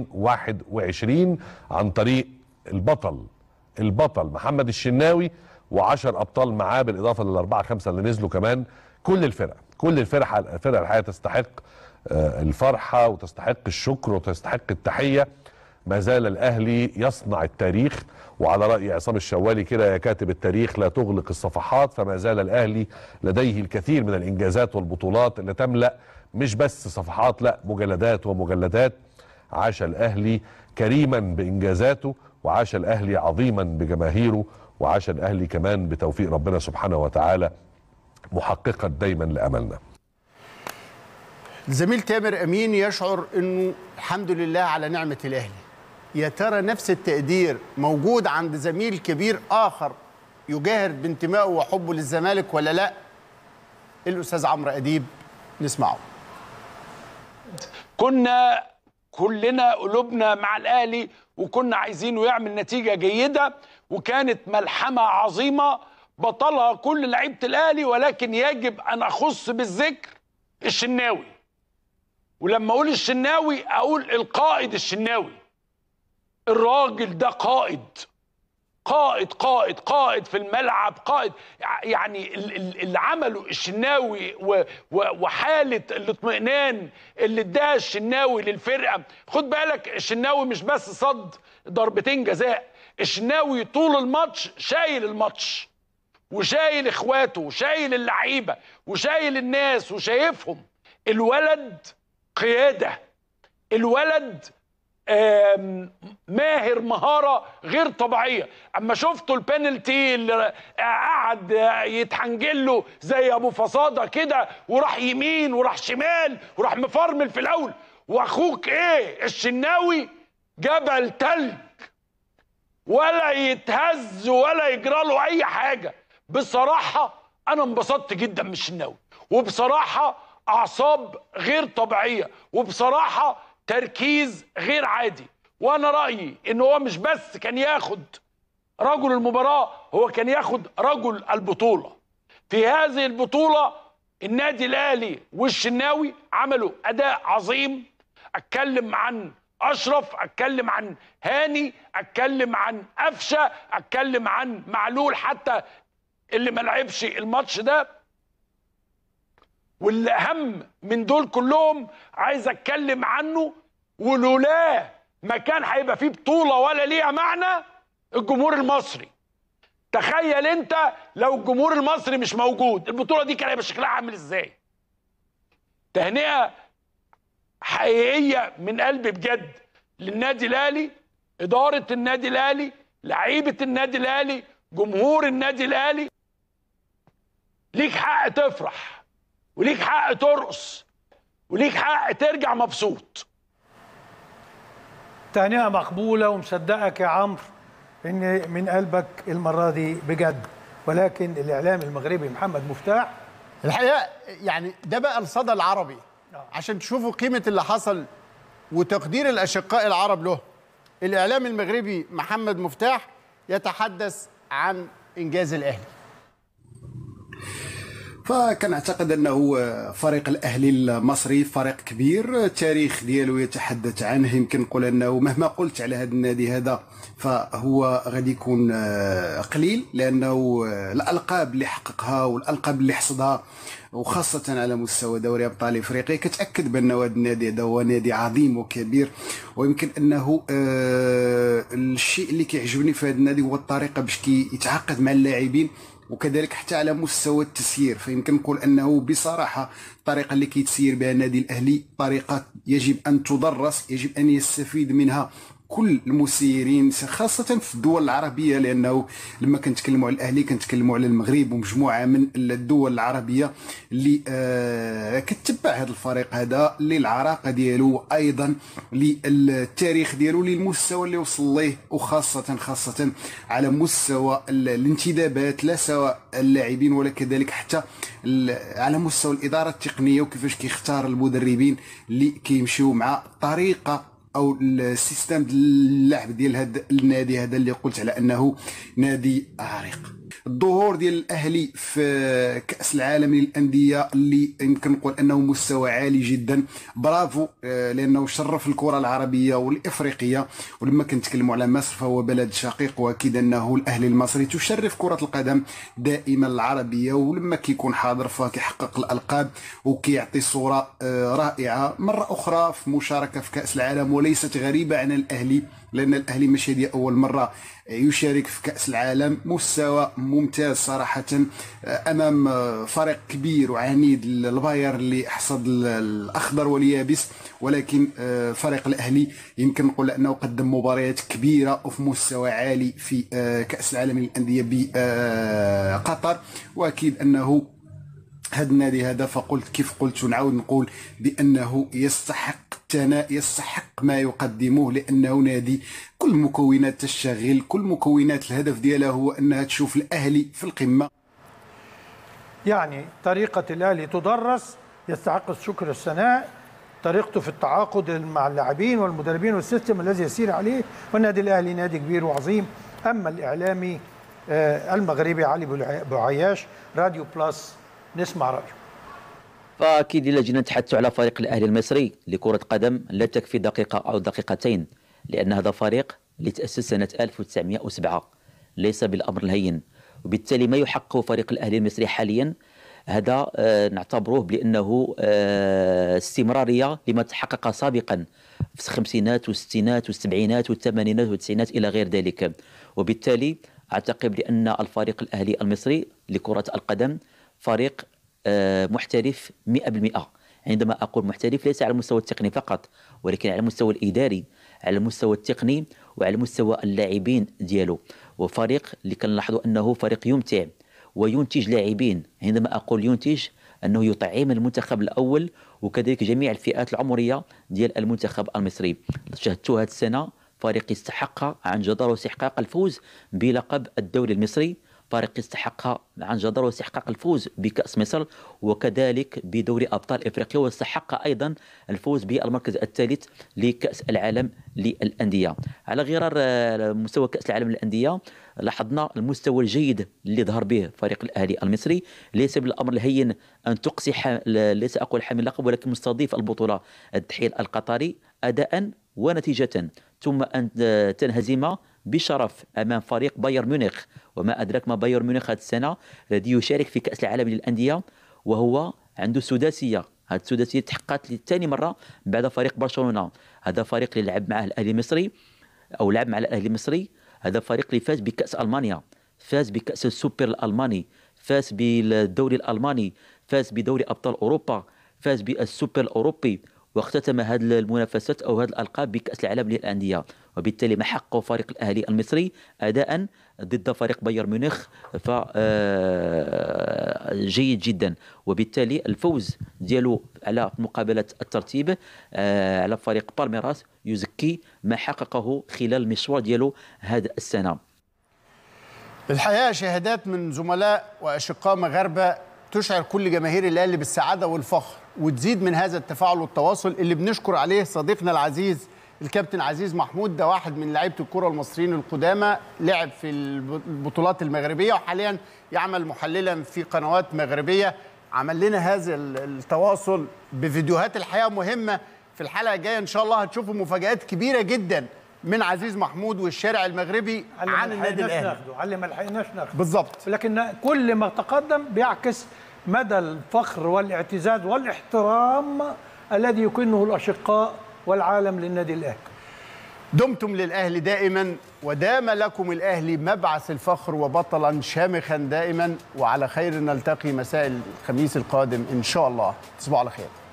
2021 عن طريق البطل البطل محمد الشناوي وعشر ابطال معاه بالاضافه للاربعه خمسه اللي نزلوا كمان كل الفرق كل الفرق الفرق الحقيقه تستحق آه، الفرحه وتستحق الشكر وتستحق التحيه ما زال الاهلي يصنع التاريخ وعلى راي عصام الشوالي كده يا كاتب التاريخ لا تغلق الصفحات فما زال الاهلي لديه الكثير من الانجازات والبطولات اللي تملا مش بس صفحات لا مجلدات ومجلدات عاش الاهلي كريما بانجازاته وعاش الاهلي عظيما بجماهيره وعاش الاهلي كمان بتوفيق ربنا سبحانه وتعالى محققا دايما لاملنا الزميل تامر امين يشعر انه الحمد لله على نعمه الاهلي يا ترى نفس التقدير موجود عند زميل كبير اخر يجاهر بانتمائه وحبه للزمالك ولا لا الاستاذ عمرو اديب نسمعه كنا كلنا قلوبنا مع الاهلي وكنا عايزينه يعمل نتيجه جيده وكانت ملحمه عظيمه بطلها كل لعيبه الاهلي ولكن يجب ان اخص بالذكر الشناوي ولما اقول الشناوي اقول القائد الشناوي الراجل ده قائد قائد قائد قائد في الملعب قائد يعني ال- ال- اللي عمله الشناوي و- و- وحاله الاطمئنان اللي اداها الشناوي للفرقه خد بالك الشناوي مش بس صد ضربتين جزاء الشناوي طول الماتش شايل الماتش وشايل اخواته وشايل اللعيبه وشايل الناس وشايفهم الولد قياده الولد آم، ماهر مهاره غير طبيعيه اما شفتوا البنالتي اللي قعد يتحنجل له زي ابو فصاده كده وراح يمين وراح شمال وراح مفرمل في الاول واخوك ايه الشناوي جبل تلج ولا يتهز ولا يجرى له اي حاجه بصراحه انا انبسطت جدا من الشناوي وبصراحه اعصاب غير طبيعيه وبصراحه تركيز غير عادي وانا رايي ان هو مش بس كان ياخد رجل المباراه هو كان ياخد رجل البطوله في هذه البطوله النادي الاهلي والشناوي عملوا اداء عظيم اتكلم عن اشرف اتكلم عن هاني اتكلم عن قفشه اتكلم عن معلول حتى اللي ما لعبش الماتش ده واللي اهم من دول كلهم عايز اتكلم عنه ولولاه ما كان هيبقى فيه بطوله ولا ليها معنى الجمهور المصري تخيل انت لو الجمهور المصري مش موجود البطوله دي كان هيبقى شكلها عامل ازاي تهنئه حقيقيه من قلبي بجد للنادي الاهلي اداره النادي الاهلي لعيبه النادي الاهلي جمهور النادي الاهلي ليك حق تفرح وليك حق ترقص وليك حق ترجع مبسوط تهنئه مقبوله ومصدقك يا عمرو ان من قلبك المره دي بجد ولكن الاعلام المغربي محمد مفتاح الحقيقه يعني ده بقى الصدى العربي عشان تشوفوا قيمه اللي حصل وتقدير الاشقاء العرب له الاعلام المغربي محمد مفتاح يتحدث عن انجاز الاهلي فكنعتقد انه فريق الاهلي المصري فريق كبير التاريخ ديالو يتحدث عنه يمكن نقول انه مهما قلت على هذا النادي هذا فهو غادي يكون قليل لانه الالقاب اللي حققها والالقاب اللي حصدها وخاصة على مستوى دوري أبطال إفريقيا كتأكد بأن هذا النادي هذا هو نادي عظيم وكبير ويمكن أنه آه الشيء اللي كيعجبني في هذا النادي هو الطريقة باش كيتعاقد مع اللاعبين وكذلك حتى على مستوى التسيير فيمكن نقول انه بصراحه الطريقه اللي كيتسير بها النادي الاهلي طريقه يجب ان تدرس يجب ان يستفيد منها كل المسيرين خاصة في الدول العربية لأنه لما كنتكلموا على الأهلي كنتكلموا على المغرب ومجموعة من الدول العربية اللي آه كتبع هذا الفريق هذا للعراقة ديالو أيضا للتاريخ ديالو للمستوى اللي وصل ليه وخاصة خاصة على مستوى الانتدابات لا سواء اللاعبين ولا كذلك حتى على مستوى الإدارة التقنية وكيفاش كيختار المدربين اللي كيمشيو مع طريقة او السيستم اللعب ديال هذا النادي هذا اللي قلت على انه نادي عريق الظهور ديال الاهلي في كاس العالم للانديه اللي يمكن نقول انه مستوى عالي جدا برافو لانه شرف الكره العربيه والافريقيه ولما كنتكلموا على مصر فهو بلد شقيق واكيد انه الاهلي المصري تشرف كره القدم دائما العربيه ولما كيكون حاضر فكيحقق الالقاب وكيعطي صوره رائعه مره اخرى في مشاركه في كاس العالم وليست غريبه عن الاهلي لان الاهلي ماشي هذه اول مره يشارك في كاس العالم مستوى ممتاز صراحه امام فريق كبير وعنيد الباير اللي حصد الاخضر واليابس ولكن فريق الاهلي يمكن نقول انه قدم مباريات كبيره وفي مستوى عالي في كاس العالم للانديه بقطر واكيد انه هذا النادي هذا فقلت كيف قلت ونعاود نقول بانه يستحق الثناء يستحق ما يقدمه لانه نادي كل مكونات تشتغل كل مكونات الهدف ديالها هو انها تشوف الاهلي في القمه يعني طريقه الاهلي تدرس يستحق الشكر الثناء طريقته في التعاقد مع اللاعبين والمدربين والسيستم الذي يسير عليه والنادي الاهلي نادي كبير وعظيم اما الاعلامي المغربي علي بوعياش راديو بلس نسمع رايه فاكيد الا جينا نتحدثوا على فريق الاهلي المصري لكره قدم لا تكفي دقيقه او دقيقتين لان هذا فريق اللي تاسس سنه 1907 ليس بالامر الهين وبالتالي ما يحققه فريق الاهلي المصري حاليا هذا آه نعتبروه بانه آه استمراريه لما تحقق سابقا في الخمسينات والستينات والسبعينات والثمانينات والتسعينات الى غير ذلك وبالتالي اعتقد بان الفريق الاهلي المصري لكره القدم فريق آه، محترف 100% عندما اقول محترف ليس على المستوى التقني فقط ولكن على المستوى الاداري على المستوى التقني وعلى مستوى اللاعبين ديالو وفريق اللي كنلاحظوا انه فريق يمتع وينتج لاعبين عندما اقول ينتج انه يطعم المنتخب الاول وكذلك جميع الفئات العمريه ديال المنتخب المصري شاهدتوا هذه السنه فريق يستحق عن جدارة واستحقاق الفوز بلقب الدوري المصري فريق يستحق عن جدارة واستحقاق الفوز بكأس مصر وكذلك بدوري أبطال إفريقيا واستحق أيضا الفوز بالمركز الثالث لكأس العالم للأندية على غرار آه، مستوى كأس العالم للأندية لاحظنا المستوى الجيد اللي ظهر به فريق الأهلي المصري ليس بالأمر الهين أن تقصي ح- ليس أقول حامل اللقب ولكن مستضيف البطولة التحيل القطري أداء ونتيجة ثم أن تنهزم بشرف أمام فريق بايرن ميونخ وما أدرك ما بايرن ميونخ هذه السنة الذي يشارك في كأس العالم للأندية وهو عنده سداسية هذه السداسية تحققت لثاني مرة بعد فريق برشلونة هذا فريق اللي لعب معه الأهلي المصري أو لعب مع الأهلي المصري هذا فريق اللي فاز بكأس ألمانيا فاز بكأس السوبر الألماني فاز بالدوري الألماني فاز بدوري أبطال أوروبا فاز بالسوبر الأوروبي واختتم هذه المنافسات او هذه الالقاب بكاس العالم للانديه وبالتالي ما حقه فريق الاهلي المصري اداء ضد فريق بايرن ميونخ ف آه، جيد جدا وبالتالي الفوز ديالو على مقابله الترتيب آه، على فريق بالميراس يزكي ما حققه خلال المشوار ديالو هذا السنه الحقيقه شهادات من زملاء واشقاء مغاربه تشعر كل جماهير الاهلي بالسعاده والفخر وتزيد من هذا التفاعل والتواصل اللي بنشكر عليه صديقنا العزيز الكابتن عزيز محمود ده واحد من لعيبه الكره المصريين القدامى لعب في البطولات المغربيه وحاليا يعمل محللا في قنوات مغربيه عمل لنا هذا التواصل بفيديوهات الحقيقه مهمه في الحلقه الجايه ان شاء الله هتشوفوا مفاجات كبيره جدا من عزيز محمود والشارع المغربي على عن ما النادي لحقناش الاهلي ناخده على ما لحقناش ناخده بالظبط لكن كل ما تقدم بيعكس مدى الفخر والاعتزاز والاحترام الذي يكنه الاشقاء والعالم للنادي الاهلي دمتم للأهلي دائما ودام لكم الأهلي مبعث الفخر وبطلا شامخا دائما وعلى خير نلتقي مساء الخميس القادم إن شاء الله تصبحوا على خير